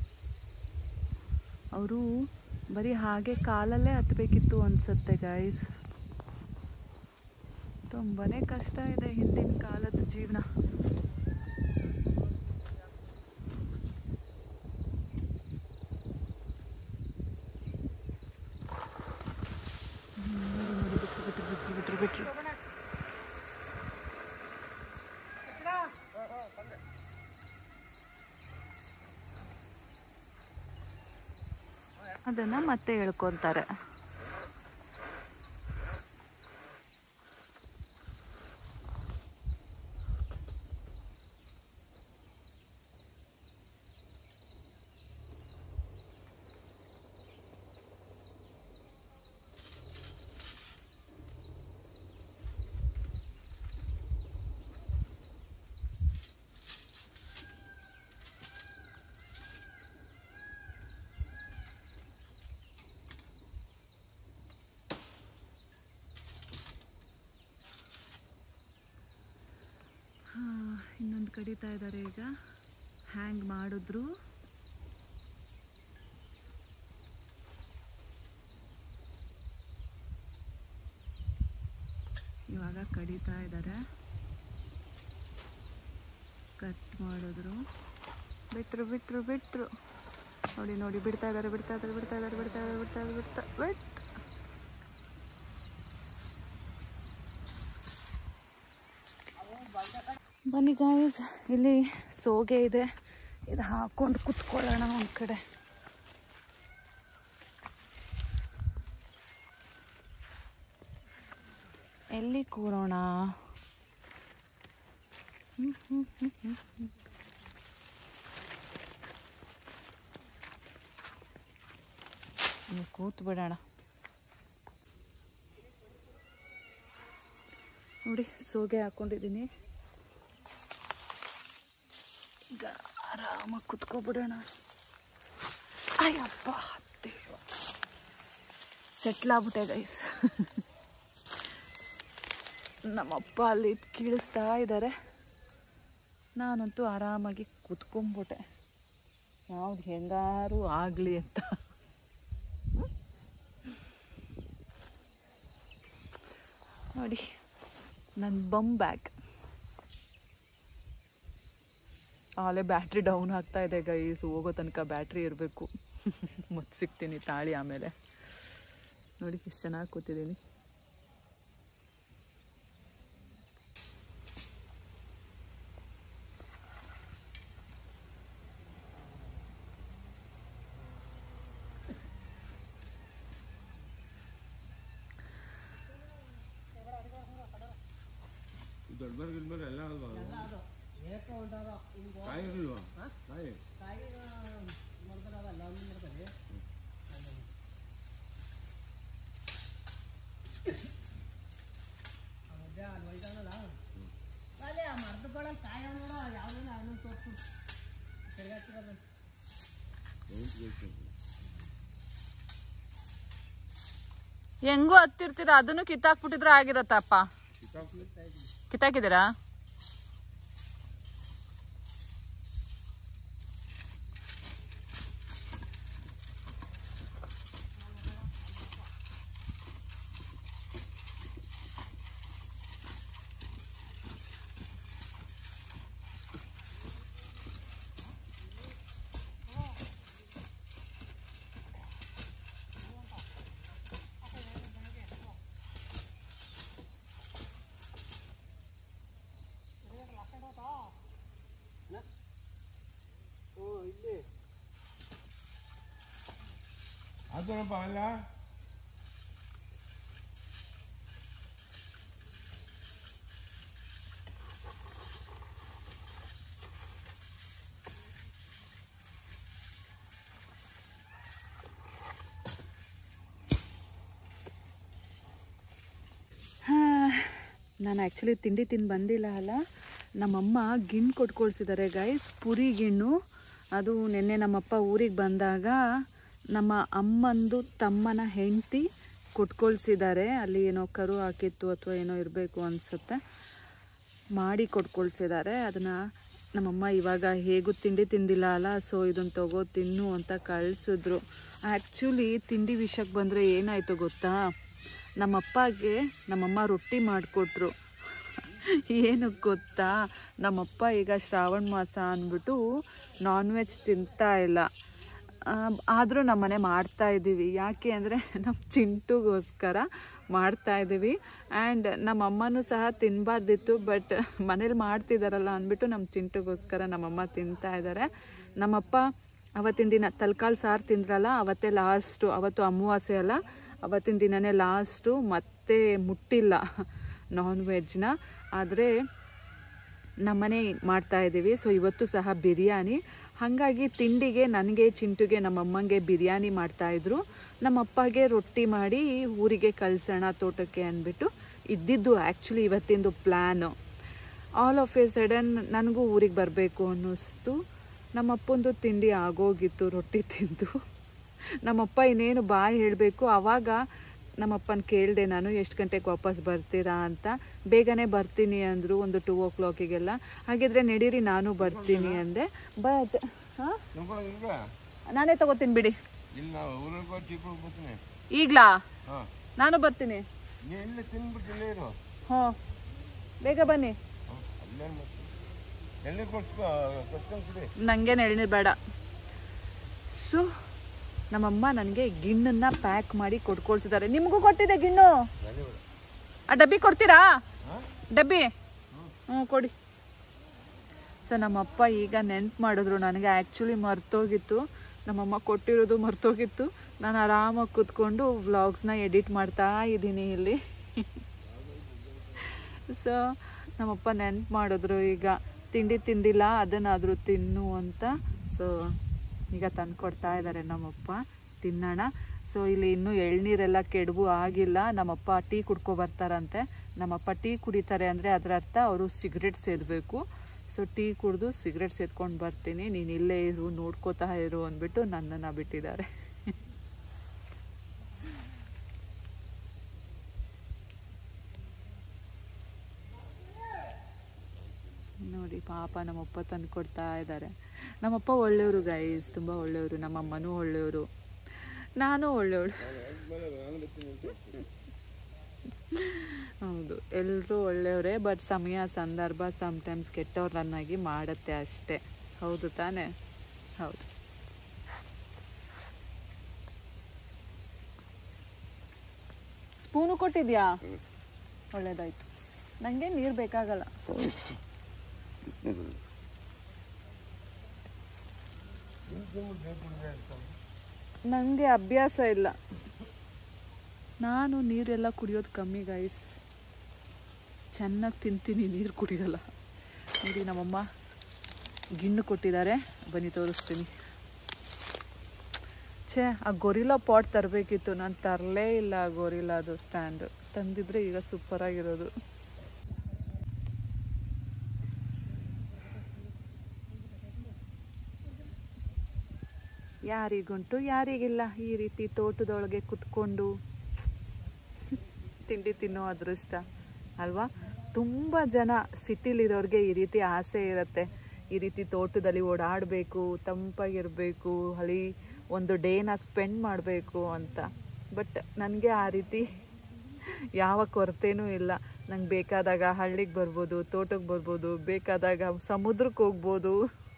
ಅವರು ಬರೀ ಹಾಗೆ ಕಾಲಲ್ಲೇ ಹತ್ತಬೇಕಿತ್ತು ಅನಿಸುತ್ತೆ ಗಾಯ್ಸ್ ತುಂಬಾ ಕಷ್ಟ ಇದೆ ಹಿಂದಿನ ಕಾಲದ ಜೀವನ ಬಿಟ್ರು ಬಿಟ್ರು ಬಿಟ್ರು ಬಿಟ್ರು ಅದನ್ನು ಮತ್ತೆ ಎಳ್ಕೊತಾರೆ ಇನ್ನೊಂದು ಕಡಿತಾ ಇದ್ದಾರೆ ಈಗ ಹ್ಯಾಂಗ್ ಮಾಡಿದ್ರು ಇವಾಗ ಕಡಿತಾ ಇದ್ದಾರೆ ಕಟ್ ಮಾಡಿದ್ರು ಬಿಟ್ರು ಬಿಟ್ರು ಬಿಟ್ರು ನೋಡಿ ನೋಡಿ ಬಿಡ್ತಾ ಇದ್ದಾರೆ ಬಿಡ್ತಾ ಇದ್ದಾರೆ ಬಿಡ್ತಾ ಇದ್ದಾರೆ ಬಿಡ್ತಾ ಇದ್ದಾರೆ ಬಿಡ್ತಾ ಇದ್ದಾರೆ ಬಿಡ್ತಾ ಬಿಟ್ ಬನ್ನಿ ಗಾಯ್ಸ್ ಇಲ್ಲಿ ಸೋಗೆ ಇದೆ ಇದು ಹಾಕೊಂಡು ಕುತ್ಕೊಳ್ಳೋಣ ಒಂದು ಕಡೆ ಎಲ್ಲಿ ಕೂರೋಣ ಹ್ಮ್, ಹ್ಮ್, ಹ್ಮ್, ಹ್ಮ್, ಹ್ಮ್. ಇಲ್ಲಿ ಕೂತ್ ಬಿಡೋಣ ನೋಡಿ ಸೋಗೆ ಹಾಕೊಂಡಿದ್ದೀನಿ ಈಗ ಆರಾಮಾಗಿ ಕುತ್ಕೊಬಿಡೋಣ ಅಯ್ಯಪ್ಪ ದೇವ ಸೆಟ್ಲ್ ಆಗ್ಬಿಟ್ಟೆ ಗೈಸ್ ನಮ್ಮಪ್ಪ ಅಲ್ಲಿ ಕೀಳಿಸ್ತಾ ಇದ್ದಾರೆ ನಾನಂತೂ ಆರಾಮಾಗಿ ಕುತ್ಕೊಂಡ್ಬಿಟ್ಟೆ ಯಾವ್ದು ಹೆಂಗಾರು ಆಗಲಿ ಅಂತ ನೋಡಿ ನನ್ನ ಬಮ್ ಬ್ಯಾಗ್ ಆಲೆ ಬ್ಯಾಟ್ರಿ ಡೌನ್ ಆಗ್ತಾ ಇದೆ ಗೈಸ್ ಹೋಗೋ ತನಕ ಬ್ಯಾಟ್ರಿ ಇರಬೇಕು ಮತ್ತೆ ಸಿಗ್ತೀನಿ ತಾಳಿ ಆಮೇಲೆ ನೋಡಿ ಎಷ್ಟು ಚೆನ್ನಾಗಿ ಕೂತಿದ್ದೀನಿ ದೊಡ್ಡಬರ್ ಗಿಡ್ಬರ್ ಎಲ್ಲ ಅಲ್ವಾ ಕಾಯಿ ಇರಲ್ವಾ ಕಾಯಿ ಹೆಂಗೂ ಹತ್ತಿರ್ತೀರ ಅದನ್ನು ಕಿತ್ತಾಕ್ಬಿಟ್ಟಿದ್ರೆ ಆಗಿರತ್ತಪ್ಪ ಕಿತ್ತಾಕಿದ್ದೀರಾ ಅದಪ್ಪ ಅಲ್ಲ ನಾನು ಆ್ಯಕ್ಚುಲಿ ತಿಂಡಿ ತಿಂದು ಬಂದಿಲ್ಲ ಅಲ್ಲ ನಮ್ಮಮ್ಮ ಗಿಣ್ಣು ಕೊಟ್ಕೊಳ್ಸಿದ್ದಾರೆ ಗೈಸ್ ಪುರಿ ಗಿಣ್ಣು ಅದು ನಿನ್ನೆ ನಮ್ಮಪ್ಪ ಊರಿಗೆ ಬಂದಾಗ ನಮ್ಮ ಅಮ್ಮಂದು ತಮ್ಮನ ಹೆಂಡತಿ ಕೊಟ್ಕೊಳ್ಸಿದ್ದಾರೆ ಅಲ್ಲಿ ಏನೋ ಕರು ಹಾಕಿತ್ತು ಅಥವಾ ಏನೋ ಇರಬೇಕು ಅನಿಸುತ್ತೆ ಮಾಡಿ ಕೊಟ್ಕೊಳ್ಸಿದ್ದಾರೆ ಅದನ್ನು ನಮ್ಮಮ್ಮ ಇವಾಗ ಹೇಗೂ ತಿಂಡಿ ತಿಂದಿಲ್ಲ ಅಲ್ಲ ಸೊ ಇದನ್ನು ತಗೋ ತಿನ್ನು ಅಂತ ಕಳಿಸಿದ್ರು ಆ್ಯಕ್ಚುಲಿ ತಿಂಡಿ ವಿಷಯಕ್ಕೆ ಬಂದರೆ ಏನಾಯಿತು ಗೊತ್ತಾ ನಮ್ಮಪ್ಪಗೆ ನಮ್ಮಮ್ಮ ರೊಟ್ಟಿ ಮಾಡಿಕೊಟ್ರು ಏನು ಗೊತ್ತಾ ನಮ್ಮಪ್ಪ ಈಗ ಶ್ರಾವಣ ಮಾಸ ಅಂದ್ಬಿಟ್ಟು ನಾನ್ ವೆಜ್ ತಿಂತಾ ಇಲ್ಲ ಆದರೂ ನಮ್ಮನೆ ಮಾಡ್ತಾ ಇದ್ದೀವಿ ಯಾಕೆ ಅಂದರೆ ನಮ್ಮ ಚಿಂಟುಗೋಸ್ಕರ ಮಾಡ್ತಾ ಇದ್ದೀವಿ ಆ್ಯಂಡ್ ನಮ್ಮ ಅಮ್ಮನೂ ಸಹ ತಿನ್ನಬಾರ್ದಿತ್ತು ಬಟ್ ಮನೇಲಿ ಮಾಡ್ತಿದ್ದಾರಲ್ಲ ಅಂದ್ಬಿಟ್ಟು ನಮ್ಮ ಚಿಂಟುಗೋಸ್ಕರ ನಮ್ಮಮ್ಮ ತಿಂತಾ ಇದ್ದಾರೆ ನಮ್ಮಪ್ಪ ಅವತ್ತಿನ ದಿನ ತಲ್ಕಾಲ್ ಸಾರು ತಿಂದ್ರಲ್ಲ ಅವತ್ತೇ ಲಾಸ್ಟು ಅವತ್ತು ಅಮಾವಾಸ್ಯೆ ಅಲ್ಲ ಅವತ್ತಿನ ದಿನನೇ ಲಾಸ್ಟು ಮತ್ತೆ ಮುಟ್ಟಿಲ್ಲ ನಾನ್ ವೆಜ್ನ ಆದರೆ ನಮ್ಮನೆ ಮಾಡ್ತಾ ಇದ್ದೀವಿ ಸೊ ಇವತ್ತು ಸಹ ಬಿರಿಯಾನಿ ಹಾಗಾಗಿ ತಿಂಡಿಗೆ ನನಗೆ ಚಿಂಟುಗೆ ನಮ್ಮ ಅಮ್ಮಂಗೆ ಬಿರಿಯಾನಿ ಮಾಡ್ತಾಯಿದ್ರು ನಮ್ಮ ಅಪ್ಪಗೆ ರೊಟ್ಟಿ ಮಾಡಿ ಊರಿಗೆ ಕಳ್ಸೋಣ ತೋಟಕ್ಕೆ ಅಂದ್ಬಿಟ್ಟು ಇದ್ದಿದ್ದು ಆ್ಯಕ್ಚುಲಿ ಇವತ್ತಿಂದು plan all of a sudden ನನಗೂ ಊರಿಗೆ ಬರಬೇಕು ಅನ್ನಿಸ್ತು ನಮ್ಮ ಅಪ್ಪಂದು ತಿಂಡಿ ಆಗೋಗಿತ್ತು ರೊಟ್ಟಿ ತಿಂದು ನಮ್ಮಪ್ಪ ಇನ್ನೇನು ಬಾಯ್ ಹೇಳಬೇಕು ಆವಾಗ ನಮ್ಮಪ್ಪನ ಕೇಳಿದೆ ನಾನು ಎಷ್ಟು ಗಂಟೆಗೆ ವಾಪಸ್ ಬರ್ತೀರಾ ಅಂತ ಬೇಗನೆ ಬರ್ತೀನಿ ಅಂದರು ಒಂದು ಟೂ ಓ ಕ್ಲಾಕಿಗೆಲ್ಲ ಹಾಗಿದ್ರೆ ನಡೀರಿ ನಾನು ಬರ್ತೀನಿ ಅಂದೆ ಬಟ್ ಹಾಂ ನಮ್ಗೊಳಗೆ ಈಗ ನಾನೇ ತಗೋತೀನಿ ಬಿಡಿ ಇಲ್ಲಿ ನಾವು ಊರಿಗೆ ಹೋಗಿ ಚಿಕ್ಕ ಬರ್ತೀನಿ ಈಗಲಾ ಹಾಂ ನಾನು ಬರ್ತೀನಿ ನೀ ಇಲ್ಲೇ ತಿಂದ್ಬಿಟ್ಟು ಇಲ್ಲೇ ಇರು ಹ್ಞೂ ಬೇಗ ಬನ್ನಿ ಹ್ಮ್, ಅಲ್ಲೇನ್ ಮತ್ತೆ ಎಣ್ಣೆ ಕೊಡ್ಸ್ಕೊ ಕೊಡ್ಸ್ಕೊಂಡ್ ಕುಡಿ ನನಗೇನು ಎಳ್ನೀರು ಬೇಡ ಸೊ ನಮ್ಮಮ್ಮ ನನಗೆ ಗಿಣ್ಣನ್ನ ಪ್ಯಾಕ್ ಮಾಡಿ ಕೊಟ್ಕೊಳ್ಸಿದ್ದಾರೆ ನಿಮಗೂ ಕೊಟ್ಟಿದೆ ಗಿಣ್ಣು ಆ ಡಬ್ಬಿ ಕೊಡ್ತೀರಾ ಡಬ್ಬಿ ಹ್ಞೂ ಕೊಡಿ ಸೊ ನಮ್ಮಪ್ಪ ಈಗ ನೆನ್ಪು ಮಾಡಿದ್ರು ನನಗೆ ಆ್ಯಕ್ಚುಲಿ ಮರ್ತೋಗಿತ್ತು ನಮ್ಮಮ್ಮ ಕೊಟ್ಟಿರೋದು ಮರ್ತೋಗಿತ್ತು ನಾನು ಆರಾಮಾಗಿ ಕೂತ್ಕೊಂಡು ವ್ಲಾಗ್ಸ್ನ ಎಡಿಟ್ ಮಾಡ್ತಾ ಇದ್ದೀನಿ ಇಲ್ಲಿ ಸೊ ನಮ್ಮಪ್ಪ ನೆನ್ಪು ಮಾಡಿದ್ರು ಈಗ ತಿಂಡಿ ತಿಂದಿಲ್ಲ ಅದನ್ನಾದರೂ ತಿನ್ನು ಅಂತ ಸೊ ಈಗ ತಂದು ಕೊಡ್ತಾ ಇದ್ದಾರೆ ನಮ್ಮಪ್ಪ ತಿನ್ನೋಣ ಸೊ ಇಲ್ಲಿ ಇನ್ನೂ ಎಳ್ನೀರೆಲ್ಲ ಕೆಡವು ಆಗಿಲ್ಲ ನಮ್ಮಪ್ಪ ಟೀ ಕುಡ್ಕೊ ಬರ್ತಾರಂತೆ ನಮ್ಮಪ್ಪ ಟೀ ಕುಡಿತಾರೆ ಅಂದರೆ ಅದರ ಅರ್ಥ ಅವರು ಸಿಗರೆಟ್ ಸೇದಬೇಕು ಸೊ ಟೀ ಕುಡಿದು ಸಿಗರೆಟ್ ಸೇದ್ಕೊಂಡು ಬರ್ತೀನಿ ನೀನು ಇಲ್ಲೇ ಇರು ನೋಡ್ಕೋತಾ ಇರು ಅಂದ್ಬಿಟ್ಟು ನನ್ನನ್ನು ಬಿಟ್ಟಿದ್ದಾರೆ ನೋಡಿ ಪಾಪ ನಮ್ಮಪ್ಪ ತಂದು ಕೊಡ್ತಾ ಇದ್ದಾರೆ ನಮ್ಮಪ್ಪ ಒಳ್ಳೆಯವರು ಗೈಸ್ ತುಂಬ ಒಳ್ಳೆಯವರು ನಮ್ಮಮ್ಮನೂ ಒಳ್ಳೆಯವರು ನಾನು ಒಳ್ಳೆಯವಳು ಹೌದು ಎಲ್ಲರೂ ಒಳ್ಳೆಯವರೇ ಬಟ್ ಸಮಯ ಸಂದರ್ಭ ಸಮ್ಟೈಮ್ಸ್ ಕೆಟ್ಟವ್ರನ್ನಾಗಿ ಮಾಡುತ್ತೆ ಅಷ್ಟೇ ಹೌದು ತಾನೇ ಹೌದು ಸ್ಪೂನು ಕೊಟ್ಟಿದ್ಯಾ ಒಳ್ಳೇದಾಯ್ತು ನನಗೆ ನೀರು ಬೇಕಾಗಲ್ಲ ನನಗೆ ಅಭ್ಯಾಸ ಇಲ್ಲ ನಾನು ನೀರೆಲ್ಲ ಕುಡಿಯೋದು ಕಮ್ಮಿ ಗೈಸ್ ಚೆನ್ನಾಗಿ ತಿಂತೀನಿ ನೀರು ಕುಡಿಯಲ್ಲ ನೋಡಿ ನಮ್ಮಮ್ಮ ಗಿಣ್ಣು ಕೊಟ್ಟಿದ್ದಾರೆ ಬನ್ನಿ ತೋರಿಸ್ತೀನಿ ಛೇ ಆ ಗೊರಿಲ್ಲಾ ಪಾಟ್ ತರಬೇಕಿತ್ತು ನಾನು ತರಲೇ ಇಲ್ಲ ಆ ಗೊರಿಲ್ಲಾದು ಸ್ಟ್ಯಾಂಡ್ ತಂದಿದ್ರೆ ಈಗ ಸೂಪರಾಗಿರೋದು ಯಾರಿಗುಂಟು ಯಾರಿಗಿಲ್ಲ ಈ ರೀತಿ ತೋಟದೊಳಗೆ ಕುತ್ಕೊಂಡು ತಿಂಡಿ ತಿನ್ನೋ ಅದೃಷ್ಟ ಅಲ್ವಾ ತುಂಬ ಜನ ಸಿಟಿಲಿರೋರಿಗೆ ಈ ರೀತಿ ಆಸೆ ಇರುತ್ತೆ ಈ ರೀತಿ ತೋಟದಲ್ಲಿ ಓಡಾಡಬೇಕು ತಂಪಾಗಿರಬೇಕು ಅಲ್ಲಿ ಒಂದು ಡೇನ ಸ್ಪೆಂಡ್ ಮಾಡಬೇಕು ಅಂತ ಬಟ್ ನನಗೆ ಆ ರೀತಿ ಯಾವ ಕೊರತೆನೂ ಇಲ್ಲ ನಂಗೆ ಬೇಕಾದಾಗ ಹಳ್ಳಿಗೆ ಬರ್ಬೋದು ತೋಟಕ್ಕೆ ಬರ್ಬೋದು ಬೇಕಾದಾಗ ಸಮುದ್ರಕ್ಕೆ ಹೋಗ್ಬೋದು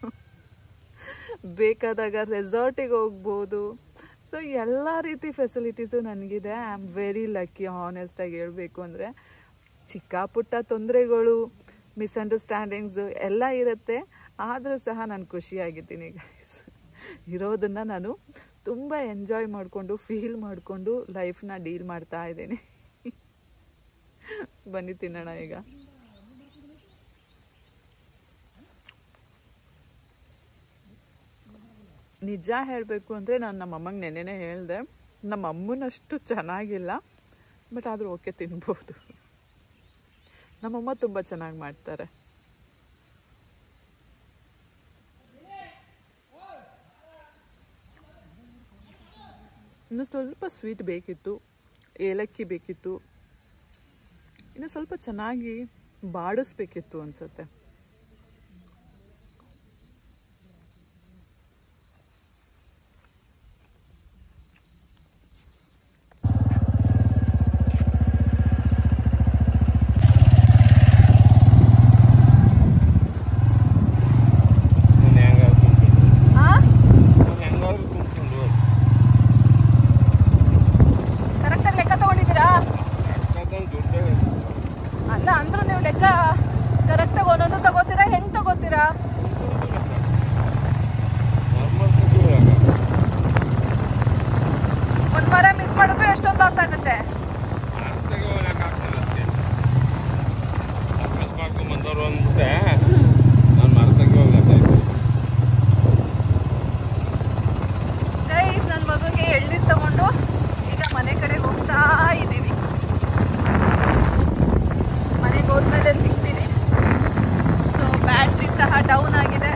ಬೇಕಾದಾಗ ರೆಸಾರ್ಟಿಗೆ ಹೋಗ್ಬೋದು ಸೊ ಎಲ್ಲ ರೀತಿ ಫೆಸಿಲಿಟೀಸು ನನಗಿದೆ ಐ ಆಮ್ ವೆರಿ ಲಕ್ಕಿ ಹಾನೆಸ್ಟಾಗಿ ಹೇಳಬೇಕು ಅಂದರೆ ಚಿಕ್ಕ ಪುಟ್ಟ ತೊಂದರೆಗಳು ಮಿಸ್ಅಂಡರ್ಸ್ಟ್ಯಾಂಡಿಂಗ್ಸು ಎಲ್ಲ ಇರುತ್ತೆ ಆದರೂ ಸಹ ನಾನು ಖುಷಿಯಾಗಿದ್ದೀನಿ ಗೈಸ್ ಇರೋದನ್ನು ನಾನು ತುಂಬ ಎಂಜಾಯ್ ಮಾಡಿಕೊಂಡು ಫೀಲ್ ಮಾಡಿಕೊಂಡು ಲೈಫ್ನ ಡೀಲ್ ಮಾಡ್ತಾ ಇದ್ದೀನಿ ಬನ್ನಿ ತಿನ್ನೋಣ ಈಗ ನಿಜ ಹೇಳಬೇಕು ಅಂದರೆ ನಾನು ನಮ್ಮ ಅಮ್ಮಂಗೆ ನೆನ್ನೆನೇ ಹೇಳಿದೆ ನಮ್ಮ ಅಮ್ಮನಷ್ಟು ಚೆನ್ನಾಗಿಲ್ಲ ಬಟ್ ಆದರೂ ಓಕೆ ತಿನ್ಬೋದು ನಮ್ಮಮ್ಮ ತುಂಬ ಚೆನ್ನಾಗಿ ಮಾಡ್ತಾರೆ ಇನ್ನು ಸ್ವಲ್ಪ ಸ್ವೀಟ್ ಬೇಕಿತ್ತು ಏಲಕ್ಕಿ ಬೇಕಿತ್ತು ಇನ್ನು ಸ್ವಲ್ಪ ಚೆನ್ನಾಗಿ ಬಾಡಿಸ್ಬೇಕಿತ್ತು ಅನ್ಸುತ್ತೆ ನೀನು ಹೆಂಗಾದ್ರು ಕುಂತ್ಕೊಂಡು ಆ ನೀನು ಹೆಂಗಾದ್ರು ಕುಂತ್ಕೊಂಡು ಕರೆಕ್ಟಾಗಿ ಲೆಕ್ಕ ತಗೊಂಡಿದ್ದೀರಾ ಯಾಕಂದ್ರೆ ದುಡ್ಡೇ ಅಲ್ಲ ಅಂದ್ರೂ ನೀವು ಲೆಕ್ಕ ಕರೆಕ್ಟಾಗಿ ಒಂದೊಂದು ಡೌನ್ ಆಗಿದೆ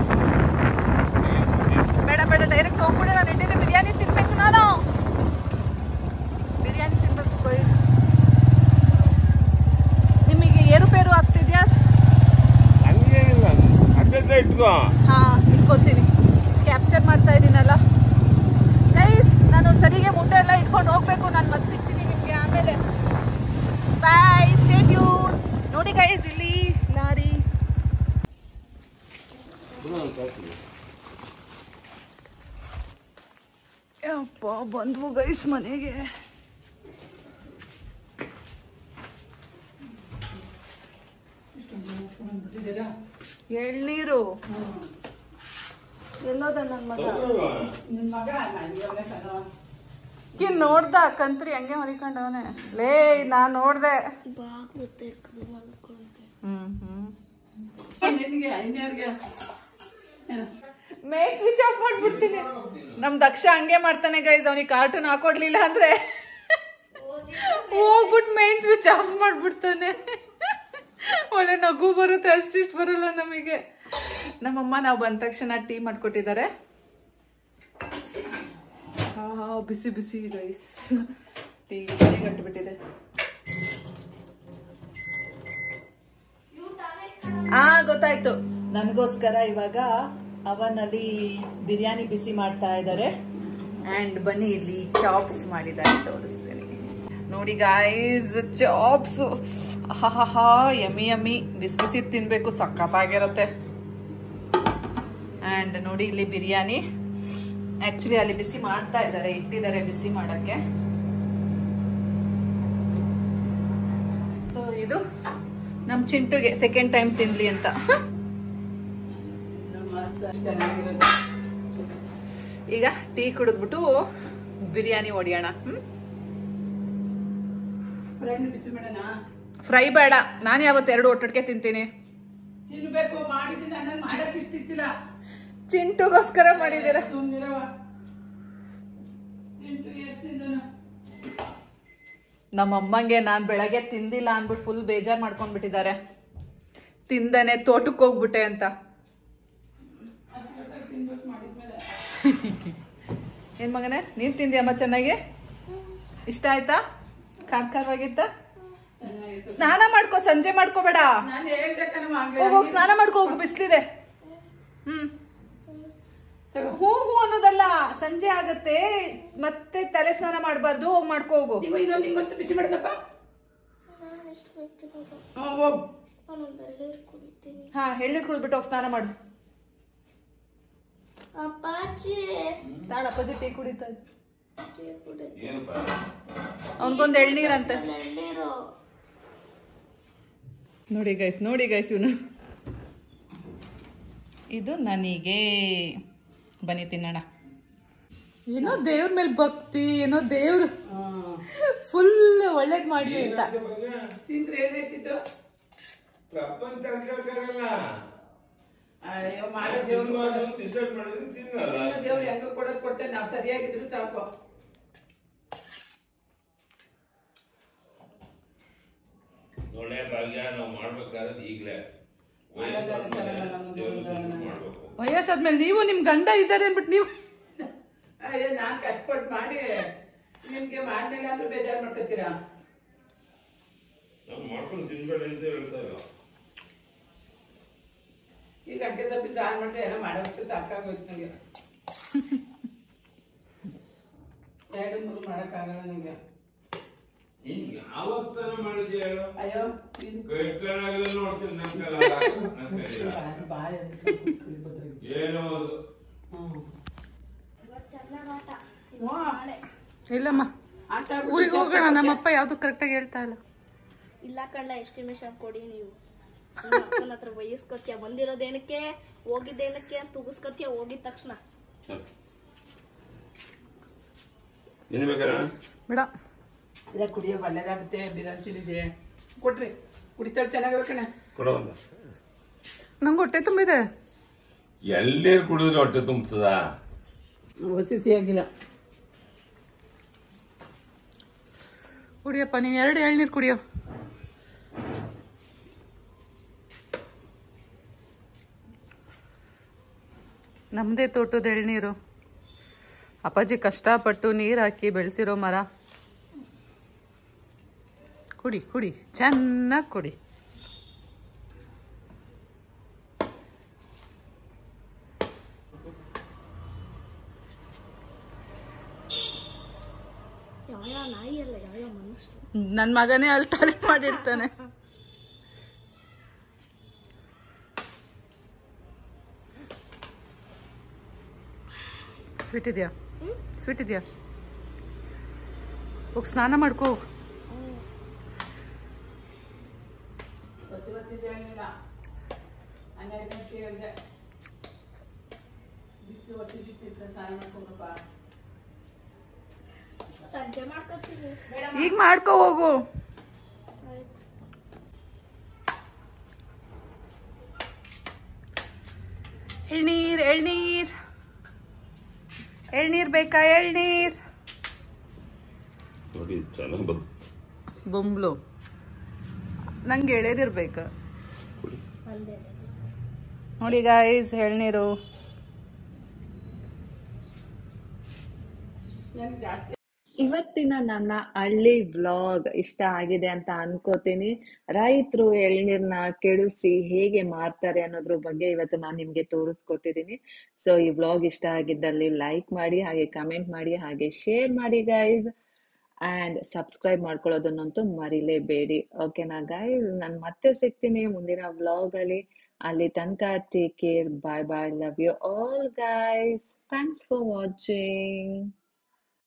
ಬೇಡ ಬೇಡ ಡೈರೆಕ್ಟ್ ಹೋಗ್ಬಿಡೋಣ ನಡೀರಿ ಬಿರಿಯಾನಿ ತಿನ್ಬೇಕು ನಾನು ಬಿರಿಯಾನಿ ತಿನ್ಬೇಕು guys. ನಿಮಗೆ ಏರುಪೇರು ಆಗ್ತಿದ್ಯಾ ಹಂಗೇನಿಲ್ಲ ಅಡ್ಡ ಇಟ್ಕೋ ಹಾ ಇಟ್ಕೊತೀನಿ ಕ್ಯಾಪ್ಚರ್ ಮಾಡ್ತಾ ಇದ್ದೀನಲ್ಲ ಗೈಸ್ ನಾನು ಸರಿಗೆ ಮುಂಡೆ ಎಲ್ಲ ಇಟ್ಕೊಂಡು ಹೋಗ್ಬೇಕು ನಾನು ಮತ್ತೆ ಸಿಗ್ತೀನಿ ನಿಮಗೆ ಆಮೇಲೆ ಬಾಯ್ ಸ್ಟೇಟ್ ಯೂ ನೋಡಿ ಗೈಸ್ ಇಲ್ಲಿ ಲಾರಿ ಯಪ್ಪ ಬಂದ್ವು ಗೈಸ್ ಮನೆಗೆ ಎಳ್ನೀರು ಎಲ್ಲೋದ ನನ್ನ ಮಗ ಏನ್ ನೋಡ್ದ ಕಂತ್ರಿ ಹಂಗೆ ಮಲಿಕೊಂಡವನೆ ಲೇ ನಾ ನೋಡ್ದೆ ಬಾಗುತ್ತೆ ಮಲ್ಕೊಂಡ್ರೆ ಹ್ಮ್ ಹ್ಮ್ ಮೇ ಸ್ವಿಚ್ ಆಫ್ ಮಾಡ್ಬಿಡ್ತೀನಿ ನಮ್ ದಕ್ಷ ಹಂಗೆ ಮಾಡ್ತಾನೆ ಗೈಸ್ ಅವನಿಗೆ ಕಾರ್ಟೂನ್ ಹಾಕೊಡ್ಲಿಲ್ಲ ಅಂದ್ರೆ ಹೋಗ್ಬಿಟ್ಟು ಮೈನ್ ಸ್ವಿಚ್ ಆಫ್ ಮಾಡ್ಬಿಡ್ತಾನೆ ಒಳ್ಳೆ ನಗು ಬರುತ್ತೆ ಅಷ್ಟಿಷ್ಟು ಬರಲ್ಲ ನಮಗೆ ನಮ್ಮಮ್ಮ ನಾವು ಬಂದ ತಕ್ಷಣ ಟೀ ಮಾಡ್ಕೊಟ್ಟಿದ್ದಾರೆ ಆ, ಬಿಸಿ ಬಿಸಿ ರೈಸ್ ಟೀ ಗಟ್ಟಿಬಿಟ್ಟಿದೆ ಆ ಗೊತ್ತಾಯ್ತು ನನಗೋಸ್ಕರ ಇವಾಗ ಅವನಲ್ಲಿ ಬಿರಿಯಾನಿ ಬಿಸಿ ಮಾಡ್ತಾ ಇದ್ದಾರೆ ಅಂಡ್ ಬನ್ನಿ ಇಲ್ಲಿ ಚಾಪ್ಸ್ ಮಾಡಿದ್ದಾರೆ ತೋರಿಸ್ತೀನಿ ನೋಡಿ ಗಾಯ್ಸ್ ಚಾಪ್ಸ್ ಹಾ ಯಮ್ಮಿ ಯಮ್ಮಿ ಬಿಸಿ ಬಿಸಿ ತಿನ್ಬೇಕು ಸಖತ್ತಾಗಿರತ್ತೆ ಅಂಡ್ ನೋಡಿ ಇಲ್ಲಿ ಬಿರಿಯಾನಿ ಆಕ್ಚುಲಿ ಅಲ್ಲಿ ಬಿಸಿ ಮಾಡ್ತಾ ಇದ್ದಾರೆ ಇಟ್ಟಿದ್ದಾರೆ ಬಿಸಿ ಮಾಡಕ್ಕೆ ಸೊ ಇದು ನಮ್ ಚಿಂಟುಗೆ ಸೆಕೆಂಡ್ ಟೈಮ್ ತಿನ್ಲಿ ಅಂತ ಈಗ ಟೀ ಕುಡಿದ್ಬಿಟ್ಟು ಬಿರಿಯಾನಿ ಹೊಡಿಯೋಣ ಹ್ಮ್ ಬಿಸಿ ಮಾಡೋಣ ಫ್ರೈ ಬೇಡ ನಾನು ಯಾವತ್ತು ಎರಡು ಒಟ್ಟೊಟ್ಟಿಗೆ ತಿಂತೀನಿ ತಿನ್ಬೇಕು ಮಾಡಿದ್ದೀನಿ ನನಗೆ ಮಾಡಕ್ ಇಷ್ಟಿತ್ತಿಲ್ಲ ಚಿಂಟುಗೋಸ್ಕರ ಮಾಡಿದ್ದೀರ ಸುಮ್ಮನಿರವ ತಿಂಟು ಎಷ್ಟು ತಿಂದನು ನಮ್ಮ ಅಮ್ಮಂಗೆ ನಾನು ಬೆಳಗ್ಗೆ ತಿಂದಿಲ್ಲ ಅಂದ್ಬಿಟ್ಟು ಫುಲ್ ಬೇಜಾರ್ ಮಾಡ್ಕೊಂಡ್ಬಿಟ್ಟಿದ್ದಾರೆ ತಿಂದನೆ ತೋಟಕ್ಕೆ ಹೋಗ್ಬಿಟ್ಟೆ ಅಂತ ಅಷ್ಟು ತಿನ್ಬೇಕು ಮಾಡಿದ್ಮೇಲೆ ಏನ್ ಮಗನೇ ನೀನ್ ತಿಂದಿಯಮ್ಮ ಚೆನ್ನಾಗಿ ಇಷ್ಟ ಆಯ್ತಾ ಖಾರ ಖಾರವಾಗಿತ್ತ ಸ್ನಾನ ಮಾಡ್ಕೋ ಸಂಜೆ ಮಾಡ್ಕೋಬೇಡ ನಾನು ಹೇಳ್ದೆ ಕಣವ ಹೋಗ್ ಹೋಗ್ ಸ್ನಾನ ಮಾಡ್ಕೋ ಹೋಗು ಬಿಸ್ಲಿದೆ ಹ್ಮ್ ಹೂ ಹೂ ಅನ್ನೋದಲ್ಲ ಸಂಜೆ ಆಗತ್ತೆ ಮತ್ತೆ ತಲೆ ಸ್ನಾನ ಮಾಡ್ಬಾರ್ದು ಹೋಗ್ ಮಾಡ್ಕೋ ಹೋಗು ನೀವು ಇನ್ನೊಂದು ಹಿಂಗೊಂದು ಬಿಸಿ ಮಾಡಿದಪ್ಪ ನಾನು ಎಷ್ಟು ಬೇಕ್ತಿರೋದು ಹ್ಞೂ ಹೋಗು ನಾನೊಂದು ಎಳ್ನೀರು ಕುಡಿತೀನಿ ಹಾ ಎಳ್ನೀರ್ ಕುಡ್ಬಿಟ್ಟು ಹೋಗಿ ಸ್ನಾನ ಮಾಡು ಅಪ್ಪಾಜಿ ತಾಳ ಅಪ್ಪಾಜಿ ಟೀ ಕುಡಿತಾ ಇದ್ದ ಟೀ ಕುಡಿತೀನಿ ಏನಪ್ಪ ಅವನ್ಗೊಂದು ಎಳ್ನೀರಂತೆ ಅಲ್ಲಿ ಎಳ್ನೀರು ನೋಡಿ ಗೈಸ್ ನೋಡಿ ಗೈಸ್ ಇವನು ಇದು ನನಗೆ ಬನ್ನಿ ತಿನ್ನೋಣ ಏನೋ ದೇವ್ರ ಮೇಲೆ ಭಕ್ತಿ ಏನೋ ದೇವ್ರು ಫುಲ್ ಒಳ್ಳೇದ್ ಮಾಡ್ಲಿ ಅಂತ ತಿಂದ್ರೆ ಏನಾಯ್ತಿತ್ತು ಪ್ರಪಂಚ ತಿಳ್ಕೊಳಕ್ಕಾಗಲ್ಲ. ಅಯ್ಯೋ ಮಾಡೋ ದೇವ್ರು ತಿನ್ಬಾರ್ದು, ಡಿಸೈಡ್ ಮಾಡಿದ್ರೆ ತಿನ್ನಲ್ಲ. ದೇವ್ರು ಹೆಂಗ ಕೊಡೋದ್ ಕೊಡ್ತೇನೆ ನಾವು ಸರಿಯಾಗಿದ್ರು ಸಾಕು ಒಳ್ಳೆ ಭಾಗ್ಯ ನಾವು ಮಾಡ್ಬೇಕಾದ್ರೆ ಈಗ್ಲೇ ಮಾಡ್ಬೇಕು ವಯಸ್ಸಾದ್ಮೇಲೆ ನೀವು ನಿಮ್ ಗಂಡ ಇದ್ದಾರೆ ಅಂದ್ಬಿಟ್ಟು ನೀವು ಅಯ್ಯೋ ನಾನ್ ಕಷ್ಟಪಟ್ಟು ಮಾಡಿ ನಿಮ್ಗೆ ಮಾಡ್ಲಿಲ್ಲ ಅಂದ್ರೆ ಬೇಜಾರ್ ಮಾಡ್ಕೊತೀರಾ ನಾವು ಮಾಡ್ಕೊಂಡು ತಿನ್ಬೇಡಿ ಅಂತ ಹೇಳ್ತಾ ಇಲ್ಲ ಈ ಗಂಟೆ ತಪ್ಪಿ ಜಾನ್ ಮಾಡಿ ಏನೋ ಮಾಡೋಕ್ಕೆ ಸಾಕಾಗೋಯ್ತು ನನಗೆ ಎರಡು ಮೂರು ಮಾಡೋಕ್ಕಾಗಲ್ಲ ನನಗೆ ನೀನ್ ಯಾವತ್ತನ ಮಾಡಿದ್ಯಾ ಹೇಳು ಅಯ್ಯೋ ಇದು ಕೈಟ್ಕೊಂಡಾಗಲೇ ನೋಡ್ತೀನಿ ನಮ್ ಕೈಲ ನಮ್ ಕೈಲಿಲ್ಲ. ಬಾಯಿ ಏನೋ ಒಂದು ಇವತ್ತು ಚೆನ್ನಾಗ್ ಆಟ ಹ್ಞೂ ಇಲ್ಲಮ್ಮ ಆಟ ಊರಿಗೆ ಹೋಗೋಣ ನಮ್ಮಪ್ಪ ಯಾವ್ದು ಕರೆಕ್ಟಾಗಿ ಹೇಳ್ತಾ ಇಲ್ಲ ಇಲ್ಲ ಕಳ್ಳ ಎಸ್ಟಿಮೇಶನ್ ಕೊಡಿ ನೀವು ಸುಮ್ನೆ ಅಪ್ಪನ ಹತ್ರ ವಯಸ್ಕೋತಿಯ ಬಂದಿರೋದೇನಕ್ಕೆ ಹೋಗಿದ್ದೇನಕ್ಕೆ ಅಂತ ತುಗಿಸ್ಕೊತಿಯ ಹೋಗಿದ ತಕ್ಷಣ ಏನ್ ಬೇಕಾರೆ ಬೇಡ ಇಲ್ಲ ಕುಡಿಯೋ ಒಳ್ಳೇದಾಗುತ್ತೆ ಬಿರಂತಿನಿದೆ ಕೊಟ್ರಿ ಕುಡಿತಾಳೆ ಚೆನ್ನಾಗಿರ್ಬೇಕಣ್ಣ ಕೊಡೋ ಒಂದು ನಂಗೆ ಹೊಟ್ಟೆ ತುಂಬಿದೆ ಎಳ್ಳೀರು ಕುಡಿದ್ರೆ ಹೊಟ್ಟೆ ತುಂಬುತ್ತದ ಹೊಸಿ ಆಗಿಲ್ಲ ಕುಡಿಯಪ್ಪ ನೀನು ಎರಡು ಎಳ್ನೀರು ಕುಡಿಯೋ ನಮ್ಮದೇ ತೋಟದ ಎಳ್ನೀರು ಅಪ್ಪಾಜಿ ಕಷ್ಟಪಟ್ಟು ನೀರು ಹಾಕಿ ಬೆಳೆಸಿರೋ ಮರ ಕುಡಿ ಕುಡಿ ಚೆನ್ನಾಗಿ ಕುಡಿ ಯಾವ ಯಾವ ನಾಯಿ ಅಲ್ಲ ಯಾವ ಯಾವ ಮನುಷ್ಯರು ನನ್ನ ಮಗನೇ ಅಲ್ಲಿ ಟಾಯ್ಲೆಟ್ ಮಾಡಿರ್ತಾನೆ ಸ್ವೀಟ್ ಇದೆಯಾ ಸ್ವೀಟ್ ಇದೆಯಾ ಹೋಗಿ ಸ್ನಾನ ಮಾಡ್ಕೋ ಹೋಗು. ಸಂಜೆ ಮಾಡ್ಕೊತೀವಿ ಈಗ ಮಾಡ್ಕೋ ಹೋಗು ಎಳ್ನೀರ್ ಎಳ್ನೀರ್ ಎಳ್ನೀರ್ ಬೇಕಾ ಎಳ್ನೀರ್ ನೋಡಿ ಚೆನ್ನಾಗಿ ಬಂತು ಬೊಂಬ್ಲು ನಂಗೆ ಎಳೆದಿರ್ಬೇಕು ಒಂದೇ ನೋಡಿ ಗಾಯ್ಸ್ ಎಳ್ನೀರು ಇವತ್ತಿನ ನನ್ನ ಹಳ್ಳಿ ವ್ಲಾಗ್ ಇಷ್ಟ ಆಗಿದೆ ಅಂತ ಅನ್ಕೋತೀನಿ ರೈತರು ಎಳ್ನೀರ್ನ ಕೆಡಿಸಿ ಹೇಗೆ ಮಾರ್ತಾರೆ ಅನ್ನೋದ್ರ ಬಗ್ಗೆ ಇವತ್ತು ನಾನು ನಿಮ್ಗೆ ತೋರಿಸ್ಕೊಟ್ಟಿದ್ದೀನಿ ಸೊ ಈ ವ್ಲಾಗ್ ಇಷ್ಟ ಆಗಿದ್ದಲ್ಲಿ ಲೈಕ್ ಮಾಡಿ ಹಾಗೆ ಕಮೆಂಟ್ ಮಾಡಿ ಹಾಗೆ ಶೇರ್ ಮಾಡಿ ಗೈಸ್ ಅಂಡ್ ಸಬ್ಸ್ಕ್ರೈಬ್ ಮಾಡ್ಕೊಳ್ಳೋದನ್ನಂತೂ ಮರಿಲೇಬೇಡಿ ಓಕೆನಾ ಗೈಸ್ ನಾನು ಮತ್ತೆ ಸಿಗ್ತೀನಿ ಮುಂದಿನ ವ್ಲಾಗ್ ಅಲ್ಲಿ ಅಲ್ಲಿ ತನಕ take care bye bye love you all guys thanks for watching